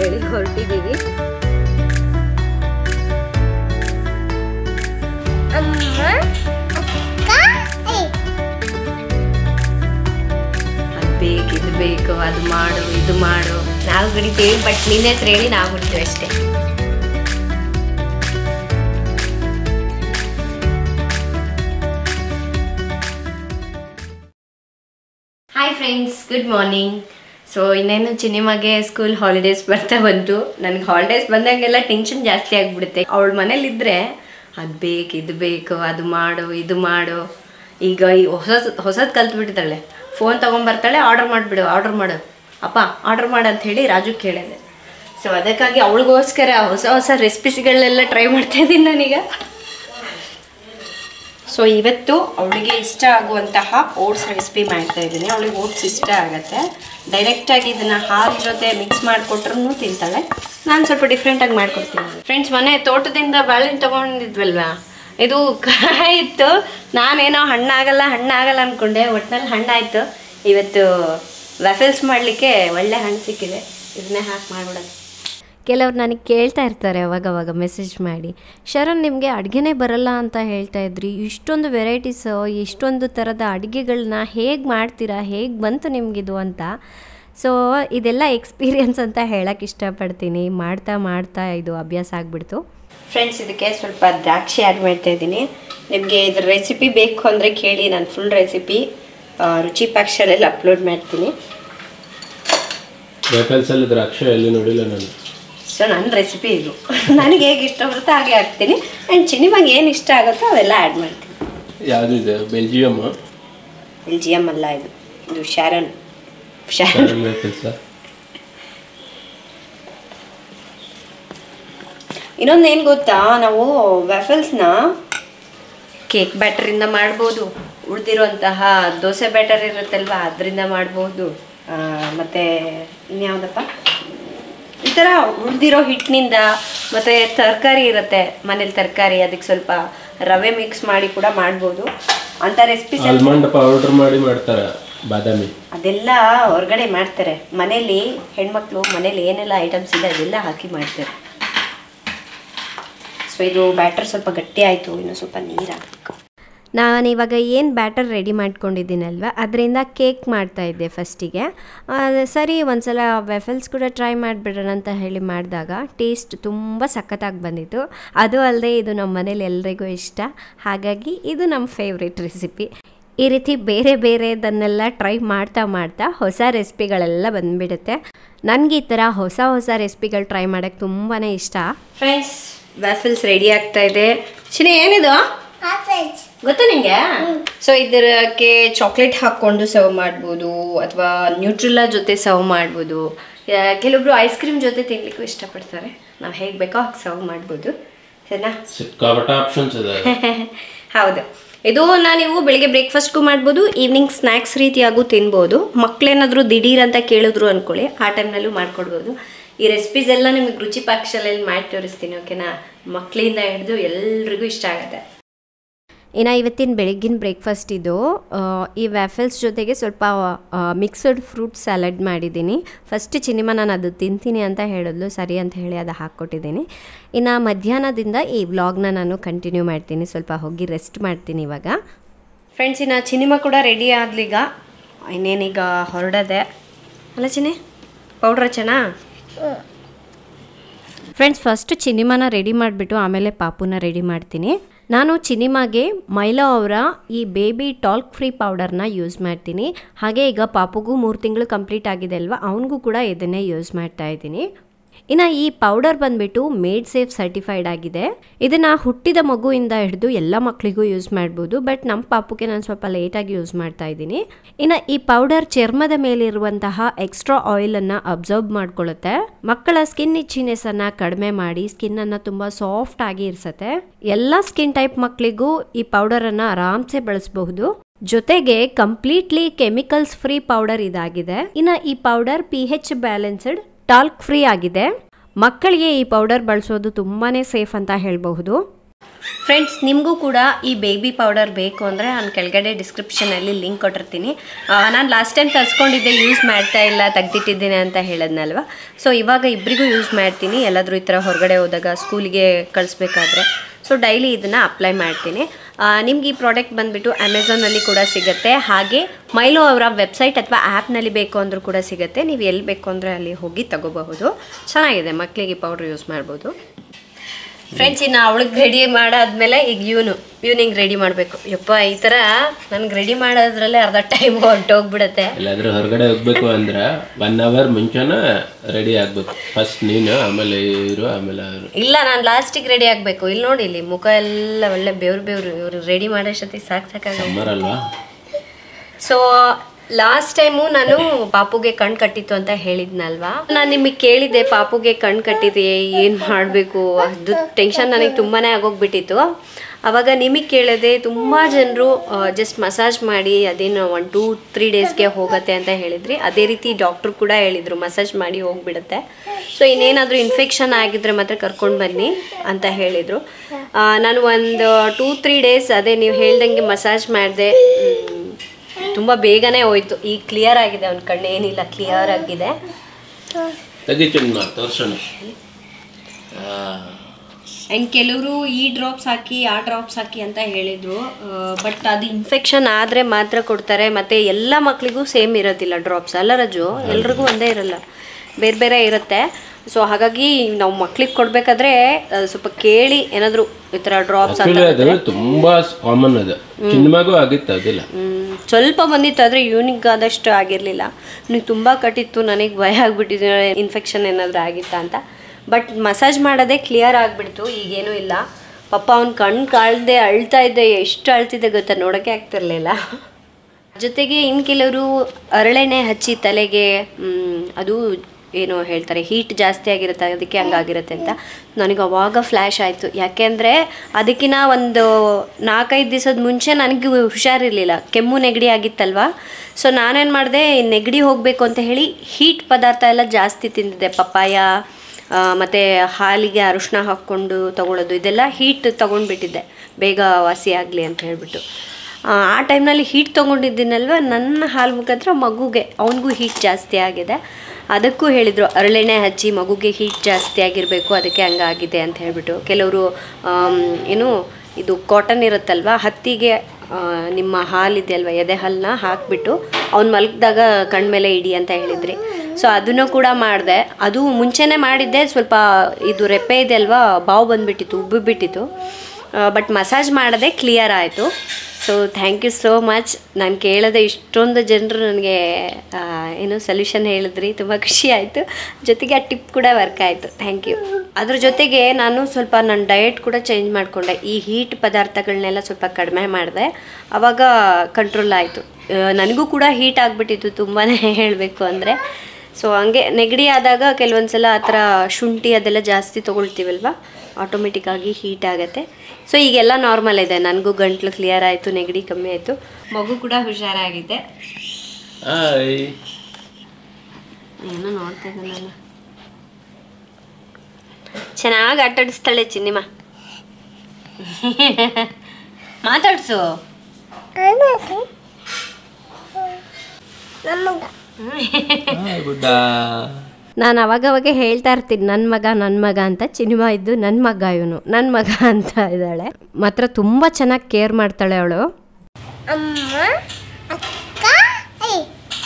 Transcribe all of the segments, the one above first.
ಹೇಳಿ ಹೊರಟಿದ್ದೀವಿ ಅಮ್ಮ ಅಕ್ಕ ಏ ಅದು ಬೇಕು ಇದು ಬೇಕು ಅದು ಮಾಡು ಇದು ಮಾಡು ನಾವು ಹಿಡಿತೀವಿ ಬಟ್ ನಿನ್ನ ಹೆಸರು ಹೇಳಿ ನಾವು ಹಿಡಿತೀವಿ ಅಷ್ಟೇ hi friends good morning so ಇನ್ನೇನು ಚಿನಿಮಾಗೆ ಸ್ಕೂಲ್ ಹಾಲಿಡೇಸ್ ಬರ್ತಾ ಬಂತು ನನಗೆ ಹಾಲಿಡೇಸ್ ಬಂದಂಗೆಲ್ಲ ಟೆನ್ಷನ್ ಜಾಸ್ತಿ ಆಗಿಬಿಡುತ್ತೆ ಅವಳ ಮನೇಲಿದ್ದರೆ ಅದು ಬೇಕು ಇದು ಬೇಕು ಅದು ಮಾಡು ಇದು ಮಾಡು ಈಗ ಈ ಹೊಸ ಹೊಸದು ಕಲ್ತ್ಬಿಟ್ಟಿದ್ದಾಳೆ ಫೋನ್ ತೊಗೊಂಬರ್ತಾಳೆ ಆರ್ಡರ್ ಮಾಡಿಬಿಡು ಆರ್ಡರ್ ಮಾಡು ಅಪ್ಪ ಆರ್ಡರ್ ಮಾಡು ಅಂತ ಹೇಳಿ ರಾಜು ಕೇಳಿದೆ ಸೊ ಅದಕ್ಕಾಗಿ ಅವಳಿಗೋಸ್ಕರ ಹೊಸ ಹೊಸ ರೆಸಿಪೀಸ್ಗಳನ್ನೆಲ್ಲ ಟ್ರೈ ಮಾಡ್ತಾ ಇದ್ದೀನಿ ನಾನೀಗ ಸೊ ಇವತ್ತು ಅವಳಿಗೆ ಇಷ್ಟ ಆಗುವಂತಹ ಓಟ್ಸ್ ರೆಸಿಪಿ ಮಾಡ್ತಾ ಇದ್ದೀನಿ ಅವಳಿಗೆ ಓಟ್ಸ್ ಇಷ್ಟ ಆಗುತ್ತೆ ಡೈರೆಕ್ಟಾಗಿ ಇದನ್ನು ಹಾಲು ಜೊತೆ ಮಿಕ್ಸ್ ಮಾಡಿಕೊಟ್ರು ತಿಂತಾಳೆ ನಾನು ಸ್ವಲ್ಪ ಡಿಫ್ರೆಂಟಾಗಿ ಮಾಡ್ಕೊಡ್ತೀನಿ ಫ್ರೆಂಡ್ಸ್ ಮನೆ ತೋಟದಿಂದ ಬಾಳೆಹಣ್ಣು ತೊಗೊಂಡಿದ್ವಲ್ವಾ ಇದು ಕಾಯಿ ಇತ್ತು ನಾನೇನೋ ಹಣ್ಣಾಗಲ್ಲ ಹಣ್ಣಾಗಲ್ಲ ಅಂದ್ಕೊಂಡೆ ಒಟ್ಟಿನಲ್ಲಿ ಹಣ್ಣಾಯಿತು ಇವತ್ತು ವೆಫಲ್ಸ್ ಮಾಡಲಿಕ್ಕೆ ಒಳ್ಳೆ ಹಣ್ಣು ಸಿಕ್ಕಿದೆ ಇದನ್ನೇ ಹಾಕಿ ಮಾಡ್ಬಿಡೋದು ಕೆಲವ್ರು ನನಗೆ ಕೇಳ್ತಾ ಇರ್ತಾರೆ ಅವಾಗವಾಗ ಮೆಸೇಜ್ ಮಾಡಿ ಶರಣ್ ನಿಮಗೆ ಅಡುಗೆನೇ ಬರಲ್ಲ ಅಂತ ಹೇಳ್ತಾ ಇದ್ರಿ ಇಷ್ಟೊಂದು ವೆರೈಟೀಸ್ ಇಷ್ಟೊಂದು ಥರದ ಅಡುಗೆಗಳನ್ನ ಹೇಗೆ ಮಾಡ್ತೀರಾ ಹೇಗೆ ಬಂತು ನಿಮಗಿದು ಅಂತ ಸೊ ಇದೆಲ್ಲ ಎಕ್ಸ್ಪೀರಿಯನ್ಸ್ ಅಂತ ಹೇಳಕ್ಕೆ ಇಷ್ಟಪಡ್ತೀನಿ ಮಾಡ್ತಾ ಮಾಡ್ತಾ ಇದು ಅಭ್ಯಾಸ ಆಗಿಬಿಡ್ತು ಫ್ರೆಂಡ್ಸ್ ಇದಕ್ಕೆ ಸ್ವಲ್ಪ ದ್ರಾಕ್ಷಿ ಆ್ಯಡ್ ಮಾಡ್ತಾ ಇದ್ದೀನಿ ನಿಮಗೆ ಇದ್ರ ರೆಸಿಪಿ ಬೇಕು ಅಂದರೆ ಕೇಳಿ ನಾನು ಫುಲ್ ರೆಸಿಪಿ ರುಚಿ ಪಾಕ್ಷಲೆಲ್ಲ ಅಪ್ಲೋಡ್ ಮಾಡ್ತೀನಿ ವೇಫಲ್ಸಲ್ಲಿ ದ್ರಾಕ್ಷಿ ಎಲ್ಲಿ ನೋಡಿಲ್ಲ ನಾನು ಸೊ ನನ್ನ ರೆಸಿಪಿ ಇದು ನನಗೆ ಹೇಗೆ ಇಷ್ಟ ಬರುತ್ತೋ ಹಾಗೆ ಹಾಕ್ತೀನಿ ಆ್ಯಂಡ್ ಚಿನಿಮಾಗೆ ಏನು ಇಷ್ಟ ಆಗುತ್ತೋ ಅವೆಲ್ಲ ಆ್ಯಡ್ ಮಾಡ್ತೀನಿ ಯಾವುದು ಇದೆ ಬೆಲ್ಜಿಯಮ್ ಬೆಲ್ಜಿಯಮ್ ಅಲ್ಲ ಇದು ಇದು ಶಾರನ್ ಶಾರನ್ ವೇಫಲ್ಸ ಇನ್ನೊಂದು ಏನು ಗೊತ್ತಾ ನಾವು ವ್ಯಾಫಲ್ಸ್ನ ಕೇಕ್ ಬ್ಯಾಟರಿಂದ ಮಾಡ್ಬೋದು ಉಳಿದಿರುವಂತಹ ದೋಸೆ ಬ್ಯಾಟರ್ ಇರುತ್ತಲ್ವ ಅದರಿಂದ ಮಾಡ್ಬೋದು ಆ, ಮತ್ತೆ ಇನ್ಯಾವುದಪ್ಪ ಈ ಥರ ಉಳಿದಿರೋ ಹಿಟ್ಟಿನಿಂದ ಮತ್ತು ತರಕಾರಿ ಇರುತ್ತೆ ಮನೇಲಿ ತರಕಾರಿ ಅದಕ್ಕೆ ಸ್ವಲ್ಪ ರವೆ ಮಿಕ್ಸ್ ಮಾಡಿ ಕೂಡ ಮಾಡ್ಬೋದು ಅಂಥ ರೆಸಿಪೀಸ್ ಆಲ್ಮಂಡ್ ಪೌಡರ್ ಮಾಡಿ ಮಾಡ್ತಾರೆ ಬಾದಾಮಿ ಅದೆಲ್ಲ ಹೊರಗಡೆ ಮಾಡ್ತಾರೆ ಮನೇಲಿ ಹೆಣ್ಮಕ್ಳು ಮನೇಲಿ ಏನೆಲ್ಲ ಐಟಮ್ಸ್ ಇದೆ ಅದೆಲ್ಲ ಹಾಕಿ ಮಾಡ್ತಾರೆ ಸೊ ಇದು ಬ್ಯಾಟರ್ ಸ್ವಲ್ಪ ಗಟ್ಟಿ ಆಯಿತು ಇನ್ನು ಸ್ವಲ್ಪ ನೀರು ಹಾಕಬೇಕು ನಾನು ಇವಾಗ ಏನು ಬ್ಯಾಟರ್ ರೆಡಿ ಮಾಡ್ಕೊಂಡಿದ್ದೀನಲ್ವ ಅದರಿಂದ ಕೇಕ್ ಮಾಡ್ತಾ ಇದ್ದೆ ಫಸ್ಟಿಗೆ ಸರಿ ಒಂದ್ಸಲ ವೆಫಲ್ಸ್ ಕೂಡ ಟ್ರೈ ಮಾಡಿಬಿಡೋಣ ಅಂತ ಹೇಳಿ ಮಾಡಿದಾಗ ಟೇಸ್ಟ್ ತುಂಬ ಸಖತ್ತಾಗಿ ಬಂದಿತ್ತು ಅದು ಅಲ್ಲದೆ ಇದು ನಮ್ಮ ಮನೇಲಿ ಎಲ್ರಿಗೂ ಇಷ್ಟ ಹಾಗಾಗಿ ಇದು ನಮ್ಮ ಫೇವ್ರೆಟ್ ರೆಸಿಪಿ ಈ ರೀತಿ ಬೇರೆ ಬೇರೆದನ್ನೆಲ್ಲ ಟ್ರೈ ಮಾಡ್ತಾ ಮಾಡ್ತಾ ಹೊಸ ರೆಸಿಪಿಗಳೆಲ್ಲ ಬಂದ್ಬಿಡುತ್ತೆ ನನಗೆ ಈ ಥರ ಹೊಸ ಹೊಸ ರೆಸಿಪಿಗಳು ಟ್ರೈ ಮಾಡೋಕ್ಕೆ ತುಂಬಾ ಇಷ್ಟ ಫ್ರೆಂಡ್ಸ್ ವ್ಯಾಫಲ್ಸ್ ರೆಡಿ ಆಗ್ತಾ ಇದೆ ಶಿನಿ ಏನಿದು ಹಾಫೇಜ್ ಗೊತ್ತಾ ನಿಂಗೆ ಸೊ ಇದಕ್ಕೆ ಚಾಕ್ಲೇಟ್ ಹಾಕ್ಕೊಂಡು ಸರ್ವ್ ಮಾಡ್ಬೋದು ಅಥವಾ ನ್ಯೂಟ್ರಿಲ್ಲಾ ಜೊತೆ ಸರ್ವ್ ಮಾಡ್ಬೋದು ಯಾ- ಕೆಲವೊಬ್ರು ಐಸ್ ಕ್ರೀಮ್ ಜೊತೆ ತಿನ್ಲಿಕ್ಕೂ ಇಷ್ಟಪಡ್ತಾರೆ ನಾವು ಹೇಗೆ ಬೇಕೋ ಹಾಗೆ ಸರ್ವ್ ಮಾಡ್ಬೋದು ಸರಿನಾ ಸಿಕ್ಕಾಪಟ್ಟ ಆಪ್ಷನ್ಸ್ ಇದೆ ಹೌದು ಇದು ನೀವು ಬೆಳಿಗ್ಗೆ ಬ್ರೇಕ್ಫಾಸ್ಟ್ಗೂ ಮಾಡ್ಬೋದು ಈವ್ನಿಂಗ್ ಸ್ನ್ಯಾಕ್ಸ್ ರೀತಿಯಾಗೂ ತಿನ್ಬೋದು ಮಕ್ಕಳೇನಾದರೂ ದಿಢೀರ್ ಅಂತ ಕೇಳಿದ್ರು ಅಂದ್ಕೊಳ್ಳಿ ಆ ಟೈಮ್ನಲ್ಲೂ ಮಾಡ್ಕೊಡ್ಬೋದು ಈ ರೆಸಿಪೀಸ್ ಎಲ್ಲ ನಿಮಗೆ ರುಚಿ ಪಾಕಶಾಲೆಯಲ್ಲಿ ಮಾಡಿ ತೋರಿಸ್ತೀನಿ ಓಕೆನಾ ಮಕ್ಕಳಿಂದ ಹಿಡಿದು ಎಲ್ರಿಗೂ ಇಷ್ಟ ಆಗುತ್ತೆ ಇನ್ನು ಇವತ್ತಿನ ಬೆಳಗ್ಗಿನ ಬ್ರೇಕ್ಫಾಸ್ಟ್ ಇದು ಆ, ಈ ವ್ಯಾಫಲ್ಸ್ ಜೊತೆಗೆ ಸ್ವಲ್ಪ ಮಿಕ್ಸಡ್ ಫ್ರೂಟ್ ಸ್ಯಾಲಡ್ ಮಾಡಿದ್ದೀನಿ ಫಸ್ಟ್ ಚಿನಿಮ ನಾನು ಅದು ತಿಂತೀನಿ ಅಂತ ಹೇಳಿದ್ಲು ಸರಿ ಅಂತ ಹೇಳಿ ಅದು ಹಾಕ್ಕೊಟ್ಟಿದ್ದೀನಿ ಇನ್ನು ಮಧ್ಯಾಹ್ನದಿಂದ ಈ ವ್ಲಾಗ್ನ ನಾನು ಕಂಟಿನ್ಯೂ ಮಾಡ್ತೀನಿ ಸ್ವಲ್ಪ ಹೋಗಿ ರೆಸ್ಟ್ ಮಾಡ್ತೀನಿ ಇವಾಗ ಫ್ರೆಂಡ್ಸ್ ಇನ್ನು ಚಿನಿಮ ಕೂಡ ರೆಡಿ ಆದ್ಲೀಗ ಇನ್ನೇನೀಗ ಹೊರಡದೆ ಅಲ್ಲ ಚಿನಿ ಪೌಡ್ರ್ ಹಚ್ಚನಾ ಫ್ರೆಂಡ್ಸ್ ಫಸ್ಟ್ ಚಿನಿಮಾನ ರೆಡಿ ಮಾಡಿಬಿಟ್ಟು ಆಮೇಲೆ ಪಾಪುನ ರೆಡಿ ಮಾಡ್ತೀನಿ ನಾನು ಚಿನಿಮಾಗೆ ಮೈಲಾ ಅವರ ಈ ಬೇಬಿ ಟಾಲ್ಕ್ ಫ್ರೀ ಪೌಡರ್ನ ಯೂಸ್ ಮಾಡ್ತೀನಿ ಹಾಗೆ ಈಗ ಪಾಪುಗೂ ಮೂರು ತಿಂಗಳು ಕಂಪ್ಲೀಟ್ ಆಗಿದೆ ಅಲ್ವಾ ಅವನಿಗೂ ಕೂಡ ಇದನ್ನೇ ಯೂಸ್ ಮಾಡ್ತಾ ಇದ್ದೀನಿ ಇನ್ನು ಈ ಪೌಡರ್ ಬಂದ್ಬಿಟ್ಟು ಮೇಡ್ ಸೇಫ್ ಸರ್ಟಿಫೈಡ್ ಆಗಿದೆ ಇದನ್ನು ಹುಟ್ಟಿದ ಮಗುವಿಂದ ಹಿಡಿದು ಎಲ್ಲ ಮಕ್ಕಳಿಗೂ ಯೂಸ್ ಮಾಡ್ಬೋದು ಬಟ್ ನಮ್ಮ ಪಾಪುಗೆ ನಾನು ಸ್ವಲ್ಪ ಲೇಟಾಗಿ ಯೂಸ್ ಮಾಡ್ತಾ ಇದ್ದೀನಿ ಇನ್ನು ಈ ಪೌಡರ್ ಚರ್ಮದ ಮೇಲಿರುವಂತಹ ಎಕ್ಸ್ಟ್ರಾ ಆಯಿಲನ್ನು ಅಬ್ಸರ್ವ್ ಮಾಡ್ಕೊಳ್ಳುತ್ತೆ ಮಕ್ಕಳ ಸ್ಕಿನ್ ಇಚ್ಚಿನೆಸ್ ಅನ್ನ ಕಡಿಮೆ ಮಾಡಿ ಸ್ಕಿನ್ ಅನ್ನ ತುಂಬಾ ಸಾಫ್ಟ್ ಆಗಿ ಇರಿಸುತ್ತೆ ಎಲ್ಲ ಸ್ಕಿನ್ ಟೈಪ್ ಮಕ್ಕಳಿಗೂ ಈ ಪೌಡರ್ ಅನ್ನ ಆರಾಮ್ಸೆ ಬಳಸಬಹುದು ಜೊತೆಗೆ ಕಂಪ್ಲೀಟ್ಲಿ ಕೆಮಿಕಲ್ಸ್ ಫ್ರೀ ಪೌಡರ್ ಇದಾಗಿದೆ ಇನ್ನು ಈ powder P H balanced talc free ಆಗಿದೆ ಮಕ್ಕಳಿಗೆ ಈ ಪೌಡರ್ ಬಳಸೋದು ತುಂಬಾನೇ ಸೇಫ್ ಅಂತ ಹೇಳಬಹುದು ಫ್ರೆಂಡ್ಸ್ ನಿಮಗೂ ಕೂಡ ಈ ಬೇಬಿ ಪೌಡರ್ ಬೇಕು ಅಂದರೆ ನಾನು ಕೆಳಗಡೆ ಡಿಸ್ಕ್ರಿಪ್ಷನಲ್ಲಿ ಲಿಂಕ್ ಕೊಟ್ಟಿರ್ತೀನಿ ನಾನು ಲಾಸ್ಟ್ ಟೈಮ್ ತರಿಸ್ಕೊಂಡಿದ್ದೆ ಯೂಸ್ ಮಾಡ್ತಾ ಇಲ್ಲ ತೆಗ್ದಿಟ್ಟಿದ್ದೀನಿ ಅಂತ ಹೇಳಿದ್ನಲ್ವ ಸೊ ಇವಾಗ ಇಬ್ಬರಿಗೂ ಯೂಸ್ ಮಾಡ್ತೀನಿ ಎಲ್ಲಾದರೂ ಈ ಥರ ಹೊರಗಡೆ ಹೋದಾಗ ಸ್ಕೂಲಿಗೆ ಕಳಿಸ್ಬೇಕಾದ್ರೆ ಸೊ ಡೈಲಿ ಇದನ್ನು ಅಪ್ಲೈ ಮಾಡ್ತೀನಿ ನಿಮ್ಗೆ ಈ ಪ್ರಾಡಕ್ಟ್ ಬಂದುಬಿಟ್ಟು ಅಮೆಝಾನಲ್ಲಿ ಕೂಡ ಸಿಗುತ್ತೆ ಹಾಗೆ ಮೈಲೋ ಅವರ ವೆಬ್ಸೈಟ್ ಅಥವಾ ಆ್ಯಪ್ನಲ್ಲಿ ಬೇಕು ಅಂದರೂ ಕೂಡ ಸಿಗುತ್ತೆ ನೀವು ಎಲ್ಲಿ ಬೇಕು ಅಂದರೆ ಅಲ್ಲಿ ಹೋಗಿ ತಗೋಬಹುದು ಚೆನ್ನಾಗಿದೆ ಮಕ್ಕಳಿಗೆ ಪೌಡ್ರ್ ಯೂಸ್ ಮಾಡ್ಬೋದು ಫ್ರೆಂಡ್ಸ್ ಇನ್ನು ಅವಳಿಗೆ ರೆಡಿ ಮಾಡಾದ್ಮೇಲೆ ಈಗ ಇವನು ಇವನಿಗೆ ರೆಡಿ ಮಾಡಬೇಕು ಯಪ್ಪ ಈ ಥರ ನನಗೆ ರೆಡಿ ಮಾಡೋದ್ರಲ್ಲೇ ಅರ್ಧ ಟೈಮ್ ಹೊರಟೋಗ್ಬಿಡುತ್ತೆ ಎಲ್ಲಾದ್ರೂ ಹೊರಗಡೆ ಹೋಗ್ಬೇಕು ಅಂದ್ರೆ ಒನ್ ಅವರ್ ಮುಂಚೆನ ರೆಡಿ ಆಗ್ಬೇಕು ಫಸ್ಟ್ ನೀನು ಆಮೇಲೆ ಇರು ಆಮೇಲೆ ಅವರು ಇಲ್ಲ ನಾನು ಲಾಸ್ಟಿಗೆ ರೆಡಿ ಆಗಬೇಕು ಇಲ್ಲಿ ನೋಡಿ ಇಲ್ಲಿ ಮುಖ ಎಲ್ಲ ಒಳ್ಳೆ ಬೆವ್ರು ಬೆವ್ರು ಇವರು ರೆಡಿ ಮಾಡೋಷ್ಟೊತ್ತಿಗೆ ಸಾಕು ಸಾಕಾಗ ಸಮ್ಮರ್ ಅಲ್ವಾ ಸೊ ಲಾಸ್ಟ್ ಟೈಮು ನಾನು ಪಾಪುಗೆ ಕಣ್ ಕಟ್ಟಿತ್ತು ಅಂತ ಹೇಳಿದ್ನಲ್ವಾ ನಾನು ನಿಮಗೆ ಕೇಳಿದ್ದೆ ಪಾಪುಗೆ ಕಣ್ ಕಟ್ಟಿದೆ ಏನು ಮಾಡಬೇಕು ಅದು ಟೆನ್ಷನ್ ನನಗೆ ತುಂಬಾ ಆಗೋಗ್ಬಿಟ್ಟಿತ್ತು ಆವಾಗ ನಿಮಗೆ ಕೇಳಿದೆ ತುಂಬ ಜನರು ಜಸ್ಟ್ ಮಸಾಜ್ ಮಾಡಿ ಅದೇನು ಒನ್ ಟೂ ತ್ರೀ ಡೇಸ್ಗೆ ಹೋಗುತ್ತೆ ಅಂತ ಹೇಳಿದ್ರಿ ಅದೇ ರೀತಿ ಡಾಕ್ಟ್ರು ಕೂಡ ಹೇಳಿದರು ಮಸಾಜ್ ಮಾಡಿ ಹೋಗ್ಬಿಡುತ್ತೆ ಸೊ ಇನ್ನೇನಾದರೂ ಇನ್ಫೆಕ್ಷನ್ ಆಗಿದ್ರೆ ಮಾತ್ರ ಕರ್ಕೊಂಡು ಬನ್ನಿ ಅಂತ ಹೇಳಿದರು ನಾನು ಒಂದು ಟೂ ತ್ರೀ ಡೇಸ್ ಅದೇ ನೀವು ಹೇಳ್ದಂಗೆ ಮಸಾಜ್ ಮಾಡಿದೆ ತುಂಬ ಬೇಗನೆ ಹೋಯ್ತು ಈಗ ಕ್ಲಿಯರ್ ಆಗಿದೆ ಅವ್ನ ಕಣ್ಣು ಏನಿಲ್ಲ ಕ್ಲಿಯರ್ ಆಗಿದೆ ತೆಗಿತೀನಿ ತೋರ್ಸೋಣ ಆ್ಯಂಡ್ ಕೆಲವರು ಈ ಡ್ರಾಪ್ಸ್ ಹಾಕಿ ಆ ಡ್ರಾಪ್ಸ್ ಹಾಕಿ ಅಂತ ಹೇಳಿದರು ಬಟ್ ಅದು ಇನ್ಫೆಕ್ಷನ್ ಆದರೆ ಮಾತ್ರ ಕೊಡ್ತಾರೆ ಮತ್ತು ಎಲ್ಲ ಮಕ್ಕಳಿಗೂ ಸೇಮ್ ಇರೋದಿಲ್ಲ ಡ್ರಾಪ್ಸ್ ಅಲ್ಲ ರಜು ಎಲ್ರಿಗೂ ಒಂದೇ ಇರಲ್ಲ ಬೇರೆ ಬೇರೆ ಇರುತ್ತೆ ಸೊ ಹಾಗಾಗಿ ನಾವು ಮಕ್ಳಿಗೆ ಕೊಡಬೇಕಾದ್ರೆ ಸ್ವಲ್ಪ ಕೇಳಿ ಏನಾದರೂ ಈ ಥರ ಡ್ರಾಪ್ಸ್ ಅಂತ ಆಕ್ಚುಲಿ ಅದು ತುಂಬಾ ಕಾಮನ್ ಅದು ಚಿನ್ನಮಗೂ ಆಗಿತ್ತು ಅದಿಲ್ಲ ಹ್ಮ್, ಸ್ವಲ್ಪ ಬಂದಿತ್ತು ಆದರೆ ಇವನಿಗೆ ಆದಷ್ಟು ಆಗಿರಲಿಲ್ಲ ನನಗೆ ತುಂಬ ಕಟ್ಟಿತ್ತು ನನಗೆ ಭಯ ಆಗಿಬಿಟ್ಟಿದೆ ಇನ್ಫೆಕ್ಷನ್ ಏನಾದರೂ ಆಗಿತ್ತಾ ಅಂತ ಬಟ್ ಮಸಾಜ್ ಮಾಡೋದೇ ಕ್ಲಿಯರ್ ಆಗಿಬಿಡ್ತು ಈಗೇನೂ ಇಲ್ಲ ಪಾಪ ಅವ್ನ ಕಣ್ಣು ಕಾಳ್ದೆ ಅಳ್ತಾ ಇದ್ದೆ ಎಷ್ಟು ಅಳ್ತಿದ್ದೆ ಗೊತ್ತಾ ನೋಡೋಕ್ಕೆ ಆಗ್ತಿರ್ಲಿಲ್ಲ ಜೊತೆಗೆ ಇನ್ನು ಕೆಲವರು ಹರಳೆಣ್ಣೆ ಹಚ್ಚಿ ತಲೆಗೆ ಮ್, ಅದು ಏನು ಹೇಳ್ತಾರೆ ಹೀಟ್ ಜಾಸ್ತಿ ಆಗಿರುತ್ತೆ ಅದಕ್ಕೆ ಹಂಗಾಗಿರುತ್ತೆ ಅಂತ ನನಗೆ ಅವಾಗ ಫ್ಲ್ಯಾಶ್ ಆಯಿತು ಯಾಕೆಂದರೆ ಅದಕ್ಕಿಂತ ಒಂದು ನಾಲ್ಕೈದು ದಿವಸದ ಮುಂಚೆ ನನಗೆ ಹುಷಾರಿರಲಿಲ್ಲ ಕೆಮ್ಮು ನೆಗಡಿ ಆಗಿತ್ತಲ್ವ ಸೊ ನಾನೇನು ಮಾಡಿದೆ ನೆಗಡಿ ಹೋಗಬೇಕು ಅಂತ ಹೇಳಿ ಹೀಟ್ ಪದಾರ್ಥ ಎಲ್ಲ ಜಾಸ್ತಿ ತಿಂದಿದ್ದೆ ಪಪ್ಪಾಯ ಮತ್ತು ಹಾಲಿಗೆ ಅರಿಶಿನ ಹಾಕ್ಕೊಂಡು ತಗೊಳ್ಳೋದು ಇದೆಲ್ಲ ಹೀಟ್ ತೊಗೊಂಡ್ಬಿಟ್ಟಿದ್ದೆ ಬೇಗ ವಾಸಿ ಆಗಲಿ ಅಂತ ಹೇಳ್ಬಿಟ್ಟು ಆ ಆ ಟೈಮ್ನಲ್ಲಿ ಹೀಟ್ ತೊಗೊಂಡಿದ್ದೀನಲ್ವ ನನ್ನ ಹಾಲು ಮುಖಾಂತರ ಮಗುಗೆ ಅವನಿಗೂ ಹೀಟ್ ಜಾಸ್ತಿ ಆಗಿದೆ ಅದಕ್ಕೂ ಹೇಳಿದರು ಹರಳೆಣ್ಣೆ ಹಚ್ಚಿ ಮಗುಗೆ ಹೀಟ್ ಜಾಸ್ತಿ ಆಗಿರಬೇಕು ಅದಕ್ಕೆ ಹಂಗಾಗಿದೆ ಅಂತ ಹೇಳ್ಬಿಟ್ಟು ಕೆಲವರು ಆಮ್, ಏನು ಇದು ಕಾಟನ್ ಇರುತ್ತಲ್ವ ಹತ್ತಿಗೆ ಆ, ನಿಮ್ಮ ಹಾಲಿದೆ ಅಲ್ವ ಎದೆ ಹಾಲನ್ನ ಹಾಕಿಬಿಟ್ಟು ಅವ್ನು ಮಲಗಿದಾಗ ಕಣ್ಮೇಲೆ ಇಡಿ ಅಂತ ಹೇಳಿದ್ರಿ ಸೊ ಅದನ್ನು ಕೂಡ ಮಾಡಿದೆ ಅದು ಮುಂಚೆನೇ ಮಾಡಿದ್ದೆ ಸ್ವಲ್ಪ ಇದು ರೆಪ್ಪೆ ಇದೆ ಅಲ್ವಾ ಬಾವು ಬಂದುಬಿಟ್ಟಿತ್ತು ಉಬ್ಬಿಬಿಟ್ಟಿತ್ತು ಬಟ್ ಮಸಾಜ್ ಮಾಡದೆ ಕ್ಲಿಯರ್ ಆಯಿತು so thank you so much ನಾನು ಕೇಳದೆ ಇಷ್ಟೊಂದು ಜನರು ನನಗೆ ಏನು ಸೊಲ್ಯೂಷನ್ ಹೇಳಿದ್ರಿ ತುಂಬ ಖುಷಿ ಆಯಿತು ಜೊತೆಗೆ ಆ ಟಿಪ್ ಕೂಡ ವರ್ಕ್ ಆಯಿತು ಥ್ಯಾಂಕ್ ಯು ಅದ್ರ ಜೊತೆಗೆ ನಾನು ಸ್ವಲ್ಪ ನನ್ನ ಡಯಟ್ ಕೂಡ ಚೇಂಜ್ ಮಾಡಿಕೊಂಡೆ ಈ ಹೀಟ್ ಪದಾರ್ಥಗಳನ್ನೆಲ್ಲ ಸ್ವಲ್ಪ ಕಡಿಮೆ ಮಾಡಿದೆ ಆವಾಗ ಕಂಟ್ರೋಲ್ ಆಯಿತು ನನಗೂ ಕೂಡ ಹೀಟ್ ಆಗಿಬಿಟ್ಟಿತ್ತು ತುಂಬಾ ಹೇಳಬೇಕು ಅಂದರೆ ಸೊ ಹಂಗೆ ನೆಗಡಿ ಆದಾಗ ಕೆಲವೊಂದು ಸಲ ಆ ಥರ ಶುಂಠಿ ಅದೆಲ್ಲ ಜಾಸ್ತಿ ತೊಗೊಳ್ತೀವಲ್ವ ಆಟೋಮೆಟಿಕ್ಕಾಗಿ ಹೀಟ್ ಆಗುತ್ತೆ ಸೊ ಈಗೆಲ್ಲ ನಾರ್ಮಲ್ ಇದೆ ನನಗೂ ಗಂಟ್ಲು ಕ್ಲಿಯರ್ ಆಯಿತು ನೆಗಡಿ ಕಮ್ಮಿ ಆಯಿತು ಮಗು ಕೂಡ ಹುಷಾರಾಗಿದೆ ಹಾಯ್ ಏನೋ ನೋಡ್ತಾ ಇದ್ದೆ ನಾನು ಚೆನ್ನಾಗಿ ಆಟಾಡಿಸ್ತಾಳೆ ಚಿನ್ನಿಮ ಮಾತಾಡ್ಸು ಗುಡ್ಡ ನಾನು ಅವಾಗವಾಗ ಹೇಳ್ತಾ ಇರ್ತೀನಿ ನನ್ನ ಮಗ ನನ್ನ ಮಗ ಅಂತ ಸಿನಿಮಾ ಇದ್ದು ನನ್ನ ಮಗ ಇವನು ನನ್ನ ಮಗ ಅಂತ ಇದ್ದಾಳೆ ಮಾತ್ರ ತುಂಬ ಚೆನ್ನಾಗಿ ಕೇರ್ ಮಾಡ್ತಾಳೆ ಅವಳು ಅಮ್ಮ ಅಕ್ಕ ಐ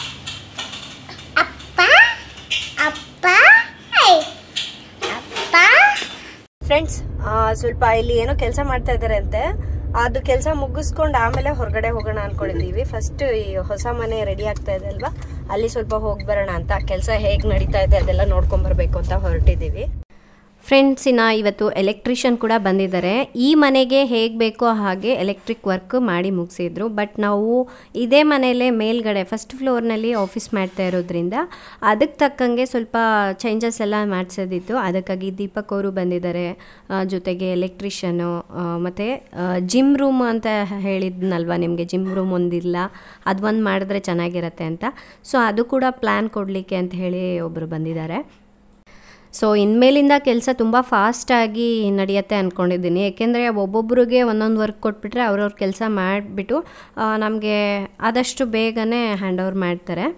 ಅಪ್ಪ ಅಪ್ಪ ಐ ಅಪ್ಪ ಫ್ರೆಂಡ್ಸ್ ಸ್ವಲ್ಪ ಇಲ್ಲಿ ಏನೋ ಕೆಲಸ ಮಾಡ್ತಾ ಇದ್ದಾರೆ ಅಂತೆ ಅದು ಕೆಲಸ ಮುಗಿಸ್ಕೊಂಡು ಆಮೇಲೆ ಹೊರಗಡೆ ಹೋಗೋಣ ಅನ್ಕೊಂಡಿದ್ದೀವಿ ಫಸ್ಟ್ ಈ ಹೊಸ ಮನೆ ರೆಡಿ ಆಗ್ತಾ ಇದೆ ಅಲ್ವಾ ಅಲ್ಲಿ ಸ್ವಲ್ಪ ಹೋಗಿ ಬರೋಣ ಅಂತ ಕೆಲಸ ಹೇಗೆ ನಡೀತಾ ಇದೆ ಅದೆಲ್ಲ ನೋಡ್ಕೊಂಡ್ ಬರ್ಬೇಕು ಅಂತ ಹೊರಟಿದ್ದೀವಿ ಫ್ರೆಂಡ್ಸಿನ ಇವತ್ತು ಎಲೆಕ್ಟ್ರಿಷಿಯನ್ ಕೂಡ ಬಂದಿದ್ದಾರೆ ಈ ಮನೆಗೆ ಹೇಗೆ ಬೇಕೋ ಹಾಗೆ ಎಲೆಕ್ಟ್ರಿಕ್ ವರ್ಕ್ ಮಾಡಿ ಮುಗಿಸಿದ್ರು ಬಟ್ ನಾವು ಇದೇ ಮನೆಯಲ್ಲೇ ಮೇಲ್ಗಡೆ ಫಸ್ಟ್ ಫ್ಲೋರ್ನಲ್ಲಿ ಆಫೀಸ್ ಮಾಡ್ತಾ ಇರೋದ್ರಿಂದ ಅದಕ್ಕೆ ತಕ್ಕಂಗೆ ಸ್ವಲ್ಪ ಚೇಂಜಸ್ ಎಲ್ಲ ಮಾಡಿಸೋದಿತ್ತು ಅದಕ್ಕಾಗಿ ದೀಪಕ್ ಅವರು ಬಂದಿದ್ದಾರೆ ಆ, ಜೊತೆಗೆ ಎಲೆಕ್ಟ್ರಿಷಿಯನು ಮತ್ತು ಜಿಮ್ ರೂಮ್ ಅಂತ ಹೇಳಿದ್ನಲ್ವ ನಿಮಗೆ ಜಿಮ್ ರೂಮ್ ಒಂದಿಲ್ಲ ಅದು ಒಂದು ಮಾಡಿದ್ರೆ ಚೆನ್ನಾಗಿರತ್ತೆ ಅಂತ ಸೊ ಅದು ಕೂಡ ಪ್ಲ್ಯಾನ್ ಕೊಡಲಿಕ್ಕೆ ಅಂತ ಹೇಳಿ ಒಬ್ಬರು ಬಂದಿದ್ದಾರೆ ಸೊ ಇನ್ಮೇಲಿಂದ ಕೆಲಸ ತುಂಬ ಫಾಸ್ಟಾಗಿ ನಡೆಯುತ್ತೆ ಅಂದ್ಕೊಂಡಿದ್ದೀನಿ ಏಕೆಂದರೆ ಒಬ್ಬೊಬ್ರಿಗೆ ಒಂದೊಂದು ವರ್ಕ್ ಕೊಟ್ಬಿಟ್ರೆ ಅವ್ರವ್ರ ಕೆಲಸ ಮಾಡಿಬಿಟ್ಟು ನಮಗೆ ಆದಷ್ಟು ಬೇಗನೆ ಹ್ಯಾಂಡ್ ಓವರ್ ಮಾಡ್ತಾರೆ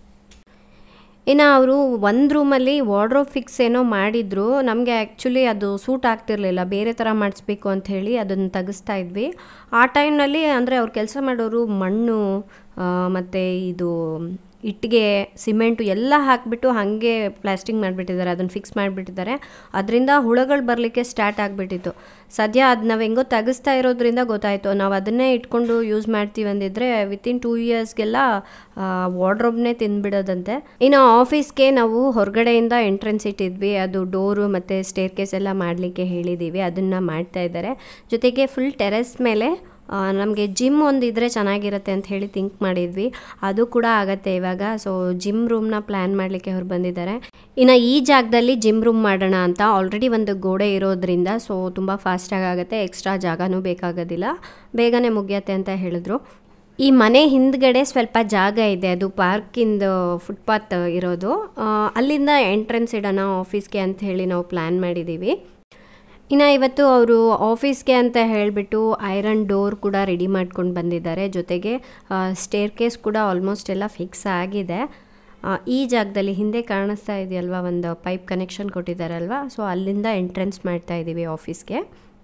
ಇನ್ನು ಅವರು ಒಂದು ರೂಮಲ್ಲಿ ವಾರ್ಡ್ರೋಬ್ ಫಿಕ್ಸ್ ಏನೋ ಮಾಡಿದ್ರು ನಮಗೆ ಆ್ಯಕ್ಚುಲಿ ಅದು ಸೂಟ್ ಆಗ್ತಿರ್ಲಿಲ್ಲ ಬೇರೆ ಥರ ಮಾಡಿಸ್ಬೇಕು ಅಂತ ಹೇಳಿ ಅದನ್ನು ತೆಗಿಸ್ತಾ ಇದ್ವಿ ಆ ಟೈಮ್ನಲ್ಲಿ ಅಂದರೆ ಅವ್ರು ಕೆಲಸ ಮಾಡೋರು ಮಣ್ಣು ಮತ್ತು ಇದು ಇಟ್ಟಿಗೆ ಸಿಮೆಂಟು ಎಲ್ಲ ಹಾಕಿಬಿಟ್ಟು ಹಾಗೆ ಪ್ಲಾಸ್ಟಿಂಗ್ ಮಾಡಿಬಿಟ್ಟಿದ್ದಾರೆ ಅದನ್ನು ಫಿಕ್ಸ್ ಮಾಡಿಬಿಟ್ಟಿದ್ದಾರೆ ಅದರಿಂದ ಹುಳಗಳು ಬರಲಿಕ್ಕೆ ಸ್ಟಾರ್ಟ್ ಆಗಿಬಿಟ್ಟಿತ್ತು ಸದ್ಯ ಅದು ನಾವು ಹೆಂಗೋ ತೆಗಿಸ್ತಾ ಇರೋದ್ರಿಂದ ಗೊತ್ತಾಯಿತು ನಾವು ಅದನ್ನೇ ಇಟ್ಕೊಂಡು ಯೂಸ್ ಮಾಡ್ತೀವಿ ಅಂದಿದ್ರೆ ವಿತಿನ್ ಟೂ ಇಯರ್ಸ್ಗೆಲ್ಲ ವಾರ್ಡ್ರೋಬ್ನೇ ತಿಂದ್ಬಿಡೋದಂತೆ ಇನ್ನು ಆಫೀಸ್ಗೆ ನಾವು ಹೊರಗಡೆಯಿಂದ ಎಂಟ್ರೆನ್ಸ್ ಇಟ್ಟಿದ್ವಿ ಅದು ಡೋರು ಮತ್ತು ಸ್ಟೇರ್ ಕೇಸ್ ಎಲ್ಲ ಮಾಡಲಿಕ್ಕೆ ಹೇಳಿದ್ದೀವಿ ಅದನ್ನು ಮಾಡ್ತಾ ಇದ್ದಾರೆ ಜೊತೆಗೆ ಫುಲ್ ಟೆರೆಸ್ ಮೇಲೆ ನಮಗೆ ಜಿಮ್ ಒಂದು ಇದ್ದರೆ ಚೆನ್ನಾಗಿರುತ್ತೆ ಅಂತ ಹೇಳಿ ಥಿಂಕ್ ಮಾಡಿದ್ವಿ ಅದು ಕೂಡ ಆಗತ್ತೆ ಇವಾಗ ಸೊ ಜಿಮ್ ರೂಮ್ನ ಪ್ಲ್ಯಾನ್ ಮಾಡಲಿಕ್ಕೆ ಅವ್ರು ಬಂದಿದ್ದಾರೆ ಇನ್ನು ಈ ಜಾಗದಲ್ಲಿ ಜಿಮ್ ರೂಮ್ ಮಾಡೋಣ ಅಂತ ಆಲ್ರೆಡಿ ಒಂದು ಗೋಡೆ ಇರೋದ್ರಿಂದ ಸೊ ತುಂಬ ಫಾಸ್ಟಾಗಿ ಆಗುತ್ತೆ ಎಕ್ಸ್ಟ್ರಾ ಜಾಗನೂ ಬೇಕಾಗೋದಿಲ್ಲ ಬೇಗನೆ ಮುಗಿಯತ್ತೆ ಅಂತ ಹೇಳಿದ್ರು ಈ ಮನೆ ಹಿಂದ್ಗಡೆ ಸ್ವಲ್ಪ ಜಾಗ ಇದೆ ಅದು ಪಾರ್ಕಿಂದು ಫುಟ್ಪಾತ್ ಇರೋದು ಆ, ಅಲ್ಲಿಂದ ಎಂಟ್ರೆನ್ಸ್ ಇಡೋಣ ಆಫೀಸ್ಗೆ ಅಂತ ಹೇಳಿ ನಾವು ಪ್ಲ್ಯಾನ್ ಮಾಡಿದ್ದೀವಿ ಇನ್ನು ಇವತ್ತು ಅವರು ಆಫೀಸ್ಗೆ ಅಂತ ಹೇಳಿಬಿಟ್ಟು ಐರನ್ ಡೋರ್ ಕೂಡ ರೆಡಿ ಮಾಡ್ಕೊಂಡು ಬಂದಿದ್ದಾರೆ ಜೊತೆಗೆ ಸ್ಟೇರ್ ಕೇಸ್ ಕೂಡ ಆಲ್ಮೋಸ್ಟ್ ಎಲ್ಲ ಫಿಕ್ಸ್ ಆಗಿದೆ ಆ, ಈ ಜಾಗದಲ್ಲಿ ಹಿಂದೆ ಕಾಣಿಸ್ತಾ ಇದೆಯಲ್ವಾ ಒಂದು ಪೈಪ್ ಕನೆಕ್ಷನ್ ಕೊಟ್ಟಿದ್ದಾರಲ್ವಾ ಸೊ ಅಲ್ಲಿಂದ ಎಂಟ್ರೆನ್ಸ್ ಮಾಡ್ತಾ ಇದ್ದೀವಿ ಆಫೀಸ್ಗೆ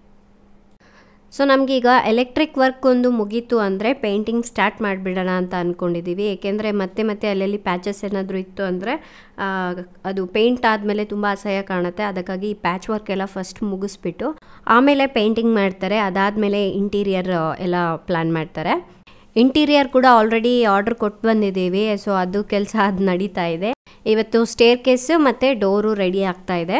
ಸೊ ನಮಗೀಗ ಎಲೆಕ್ಟ್ರಿಕ್ ವರ್ಕ್ ಒಂದು ಮುಗೀತು ಅಂದರೆ ಪೇಂಟಿಂಗ್ ಸ್ಟಾರ್ಟ್ ಮಾಡಿಬಿಡೋಣ ಅಂತ ಅಂದ್ಕೊಂಡಿದ್ದೀವಿ ಏಕೆಂದರೆ ಮತ್ತೆ ಮತ್ತೆ ಅಲ್ಲಲ್ಲಿ ಪ್ಯಾಚಸ್ ಏನಾದರೂ ಇತ್ತು ಅಂದರೆ ಅದು ಪೇಂಟ್ ಆದಮೇಲೆ ತುಂಬ ಅಸಹ್ಯ ಕಾಣುತ್ತೆ ಅದಕ್ಕಾಗಿ ಈ ಪ್ಯಾಚ್ ವರ್ಕ್ ಎಲ್ಲ ಫಸ್ಟ್ ಮುಗಿಸ್ಬಿಟ್ಟು ಆಮೇಲೆ ಪೇಂಟಿಂಗ್ ಮಾಡ್ತಾರೆ ಅದಾದಮೇಲೆ ಇಂಟೀರಿಯರ್ ಎಲ್ಲ ಪ್ಲ್ಯಾನ್ ಮಾಡ್ತಾರೆ ಇಂಟೀರಿಯರ್ ಕೂಡ ಆಲ್ರೆಡಿ ಆರ್ಡ್ರ್ ಕೊಟ್ಟು ಬಂದಿದ್ದೀವಿ ಸೊ ಅದು ಕೆಲಸ ಅದು ನಡೀತಾ ಇದೆ ಇವತ್ತು ಸ್ಟೇರ್ ಕೇಸು ಮತ್ತು ಡೋರು ರೆಡಿ ಆಗ್ತಾ ಇದೆ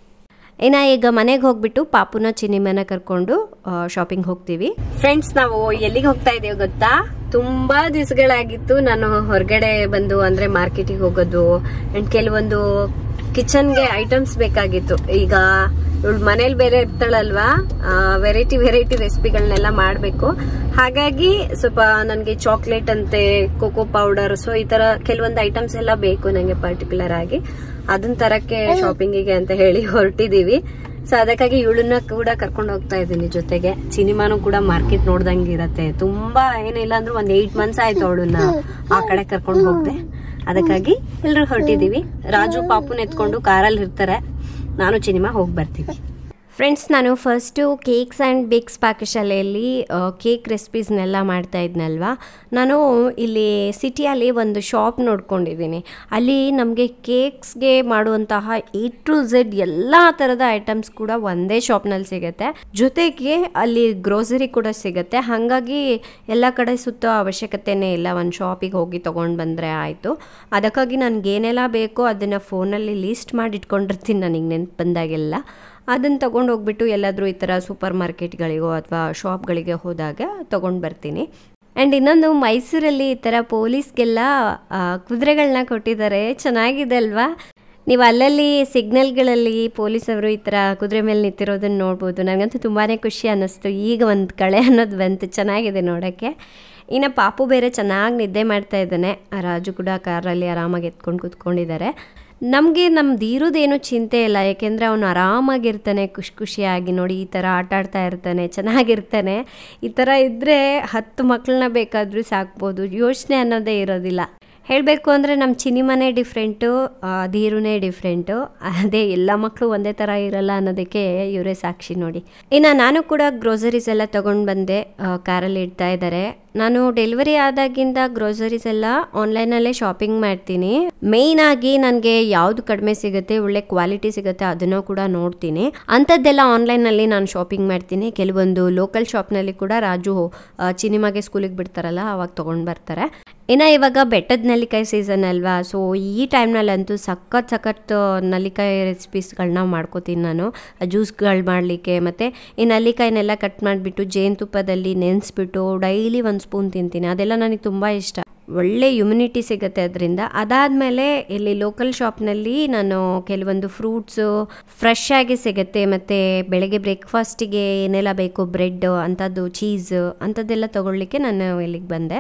ಇನ್ನು ಈಗ ಮನೆಗೆ ಹೋಗ್ಬಿಟ್ಟು ಪಾಪುನ ಚಿನಿಮನ ಕರ್ಕೊಂಡು ಶಾಪಿಂಗ್ ಹೋಗ್ತೀವಿ ಫ್ರೆಂಡ್ಸ್ ನಾವು ಎಲ್ಲಿಗೆ ಹೋಗ್ತಾ ಇದೀವಿ ಗೊತ್ತಾ ತುಂಬಾ ದಿವಸಗಳಾಗಿತ್ತು ನಾನು ಹೊರಗಡೆ ಬಂದು ಅಂದ್ರೆ ಮಾರ್ಕೆಟಿಗೆ ಹೋಗೋದು ಅಂಡ್ ಕೆಲವೊಂದು ಕಿಚನ್ಗೆ ಐಟಮ್ಸ್ ಬೇಕಾಗಿತ್ತು ಈಗ ಇವಳು ಮನೇಲಿ ಬೇರೆ ಇರ್ತಾಳಲ್ವಾ ವೆರೈಟಿ ವೆರೈಟಿ ರೆಸಿಪಿಗಳನ್ನೆಲ್ಲ ಮಾಡಬೇಕು ಹಾಗಾಗಿ ಸ್ವಲ್ಪ ನನಗೆ ಚಾಕ್ಲೇಟ್ ಅಂತೆ ಕೋಕೋ ಪೌಡರ್ ಸೊ ಈ ತರ ಕೆಲವೊಂದು ಐಟಮ್ಸ್ ಎಲ್ಲ ಬೇಕು ನನಗೆ ಪರ್ಟಿಕ್ಯುಲರ್ ಆಗಿ ಅದನ್ನ ತರಕ್ಕೆ ಶಾಪಿಂಗಿಗೆ ಅಂತ ಹೇಳಿ ಹೊರಟಿದೀವಿ ಸೊ ಅದಕ್ಕಾಗಿ ಇವಳನ್ನ ಕೂಡ ಕರ್ಕೊಂಡು ಹೋಗ್ತಾ ಇದ್ದೀನಿ ಜೊತೆಗೆ ಸಿನಿಮಾನು ಕೂಡ ಮಾರ್ಕೆಟ್ ನೋಡ್ದಂಗೆ ಇರತ್ತೆ ತುಂಬಾ ಏನಿಲ್ಲ ಅಂದ್ರೆ ಒಂದ್ ಏಟ್ ಮಂತ್ಸ್ ಆಯ್ತು ಅವಳನ್ನ ಆ ಕಡೆ ಕರ್ಕೊಂಡು ಹೋಗ್ದೆ ಅದಕ್ಕಾಗಿ ಎಲ್ರು ಹೊರಟಿದೀವಿ ರಾಜು ಪಾಪುನ್ ಎತ್ಕೊಂಡು ಕಾರಲ್ಲಿ ಇರ್ತಾರೆ ನಾನು ಸಿನಿಮಾ ಹೋಗಿ ಬರ್ತೀವಿ ಫ್ರೆಂಡ್ಸ್ ನಾನು ಫಸ್ಟು ಕೇಕ್ಸ್ ಆ್ಯಂಡ್ ಬೇಕ್ಸ್ ಪಾಕಶಾಲೆಯಲ್ಲಿ ಕೇಕ್ ರೆಸಿಪೀಸ್ನೆಲ್ಲ ಮಾಡ್ತಾ ಇದ್ನಲ್ವಾ ನಾನು ಇಲ್ಲಿ ಸಿಟಿಯಲ್ಲಿ ಒಂದು ಶಾಪ್ ನೋಡ್ಕೊಂಡಿದ್ದೀನಿ ಅಲ್ಲಿ ನಮಗೆ ಕೇಕ್ಸ್ಗೆ ಮಾಡುವಂತಹ ಎ ಟು ಝೆಡ್ ಎಲ್ಲ ಥರದ ಐಟಮ್ಸ್ ಕೂಡ ಒಂದೇ ಶಾಪ್ನಲ್ಲಿ ಸಿಗುತ್ತೆ ಜೊತೆಗೆ ಅಲ್ಲಿ ಗ್ರೋಸರಿ ಕೂಡ ಸಿಗುತ್ತೆ ಹಾಗಾಗಿ ಎಲ್ಲ ಕಡೆ ಸುತ್ತೋ ಅವಶ್ಯಕತೆನೇ ಇಲ್ಲ ಒಂದು ಶಾಪಿಗೆ ಹೋಗಿ ತೊಗೊಂಡು ಬಂದರೆ ಆಯಿತು ಅದಕ್ಕಾಗಿ ನನಗೇನೆಲ್ಲ ಬೇಕೋ ಅದನ್ನು ಫೋನಲ್ಲಿ ಲೀಸ್ಟ್ ಮಾಡಿ ಇಟ್ಕೊಂಡಿರ್ತೀನಿ ನನಗೆ ನೆನ್ಪು ಬಂದಾಗೆಲ್ಲ ಅದನ್ನು ತೊಗೊಂಡು ಹೋಗ್ಬಿಟ್ಟು ಎಲ್ಲಾದರೂ ಈ ಥರ ಸೂಪರ್ ಮಾರ್ಕೆಟ್ಗಳಿಗೋ ಅಥವಾ ಶಾಪ್ಗಳಿಗೆ ಹೋದಾಗ ತೊಗೊಂಡು ಬರ್ತೀನಿ ಆ್ಯಂಡ್ ಇನ್ನೊಂದು ಮೈಸೂರಲ್ಲಿ ಈ ಥರ ಪೊಲೀಸ್ಗೆಲ್ಲ ಕುದುರೆಗಳನ್ನ ಕೊಟ್ಟಿದ್ದಾರೆ ಚೆನ್ನಾಗಿದೆ ಅಲ್ವಾ ನೀವು ಅಲ್ಲಲ್ಲಿ ಸಿಗ್ನಲ್ಗಳಲ್ಲಿ ಪೊಲೀಸವರು ಈ ಥರ ಕುದುರೆ ಮೇಲೆ ನಿಂತಿರೋದನ್ನು ನೋಡ್ಬೋದು ನನಗಂತೂ ತುಂಬಾ ಖುಷಿ ಅನ್ನಿಸ್ತು ಈಗ ಒಂದು ಕಳೆ ಅನ್ನೋದು ಬಂತು ಚೆನ್ನಾಗಿದೆ ನೋಡೋಕ್ಕೆ ಇನ್ನು ಪಾಪು ಬೇರೆ ಚೆನ್ನಾಗಿ ನಿದ್ದೆ ಮಾಡ್ತಾ ಇದ್ದಾನೆ ರಾಜು ಕೂಡ ಕಾರಲ್ಲಿ ಆರಾಮಾಗಿ ಎತ್ಕೊಂಡು ಕೂತ್ಕೊಂಡಿದ್ದಾರೆ ನಮಗೆ ನಮ್ದು ಇರೋದೇನು ಚಿಂತೆ ಇಲ್ಲ ಯಾಕೆಂದರೆ ಅವನು ಆರಾಮಾಗಿರ್ತಾನೆ ಖುಷಿ ಖುಷಿಯಾಗಿ ನೋಡಿ ಈ ಥರ ಆಟ ಆಡ್ತಾ ಇರ್ತಾನೆ ಚೆನ್ನಾಗಿರ್ತಾನೆ ಈ ಥರ ಇದ್ದರೆ ಹತ್ತು ಮಕ್ಕಳನ್ನ ಬೇಕಾದರೂ ಸಾಕ್ಬೋದು ಯೋಚನೆ ಅನ್ನೋದೇ ಇರೋದಿಲ್ಲ ಹೇಳಬೇಕು ಅಂದರೆ ನಮ್ಮ ಚಿನಿಮನೆ ಡಿಫ್ರೆಂಟು ಧೀರುನೇ ಡಿಫ್ರೆಂಟು ಅದೇ ಎಲ್ಲ ಮಕ್ಕಳು ಒಂದೇ ಥರ ಇರಲ್ಲ ಅನ್ನೋದಕ್ಕೆ ಇವರೇ ಸಾಕ್ಷಿ ನೋಡಿ ಇನ್ನು ನಾನು ಕೂಡ ಗ್ರೋಸರೀಸ್ ಎಲ್ಲ ತೊಗೊಂಡು ಬಂದೆ ಕಾರಲ್ಲಿ ಇಡ್ತಾ ಇದ್ದಾರೆ ನಾನು ಡೆಲಿವರಿ ಆದಾಗಿಂದ ಗ್ರೋಸರೀಸ್ ಎಲ್ಲ ಆನ್ಲೈನಲ್ಲೇ ಶಾಪಿಂಗ್ ಮಾಡ್ತೀನಿ ಮೇಯ್ನ್ ಆಗಿ ನನಗೆ ಯಾವುದು ಕಡಿಮೆ ಸಿಗುತ್ತೆ ಒಳ್ಳೆ ಕ್ವಾಲಿಟಿ ಸಿಗುತ್ತೆ ಅದನ್ನು ಕೂಡ ನೋಡ್ತೀನಿ ಅಂಥದ್ದೆಲ್ಲ ಆನ್ಲೈನಲ್ಲಿ ನಾನು ಶಾಪಿಂಗ್ ಮಾಡ್ತೀನಿ ಕೆಲವೊಂದು ಲೋಕಲ್ ಶಾಪ್ನಲ್ಲಿ ಕೂಡ ರಾಜು ಆ, ಚಿನಿಮಾಗೆ ಸ್ಕೂಲಿಗೆ ಬಿಡ್ತಾರಲ್ಲ ಅವಾಗ ತೊಗೊಂಡು ಬರ್ತಾರೆ ಇನ್ನು ಇವಾಗ ಬೆಟ್ಟದ ನೆಲ್ಲಿಕಾಯಿ ಸೀಸನ್ ಅಲ್ವಾ ಸೊ ಈ ಟೈಮ್ನಲ್ಲಂತೂ ಸಖತ್ ಸಖತ್ ನಲ್ಲಿಕಾಯಿ ರೆಸಿಪೀಸ್ಗಳನ್ನ ಮಾಡ್ಕೋತೀನಿ ನಾನು ಜ್ಯೂಸ್ಗಳು ಮಾಡಲಿಕ್ಕೆ ಮತ್ತು ಈ ನಲ್ಲಿಕಾಯಿನೆಲ್ಲ ಕಟ್ ಮಾಡಿಬಿಟ್ಟು ಜೇನುತುಪ್ಪದಲ್ಲಿ ನೆನೆಸ್ಬಿಟ್ಟು ಡೈಲಿ ಒಂದು ಸ್ಪೂನ್ ತಿಂತೀನಿ ಅದೆಲ್ಲ ನನಗೆ ತುಂಬ ಇಷ್ಟ ಒಳ್ಳೆ ಇಮ್ಯುನಿಟಿ ಸಿಗುತ್ತೆ ಅದರಿಂದ ಅದಾದಮೇಲೆ ಇಲ್ಲಿ ಲೋಕಲ್ ಶಾಪ್ನಲ್ಲಿ ನಾನು ಕೆಲವೊಂದು ಫ್ರೂಟ್ಸು ಫ್ರೆಶ್ ಆಗಿ ಸಿಗುತ್ತೆ ಮತ್ತು ಬೆಳಗ್ಗೆ ಬ್ರೇಕ್ಫಾಸ್ಟಿಗೆ ಏನೆಲ್ಲ ಬೇಕು ಬ್ರೆಡ್ ಅಂಥದ್ದು ಚೀಸ್ ಅಂಥದ್ದೆಲ್ಲ ತೊಗೊಳ್ಲಿಕ್ಕೆ ನಾನು ಇಲ್ಲಿಗೆ ಬಂದೆ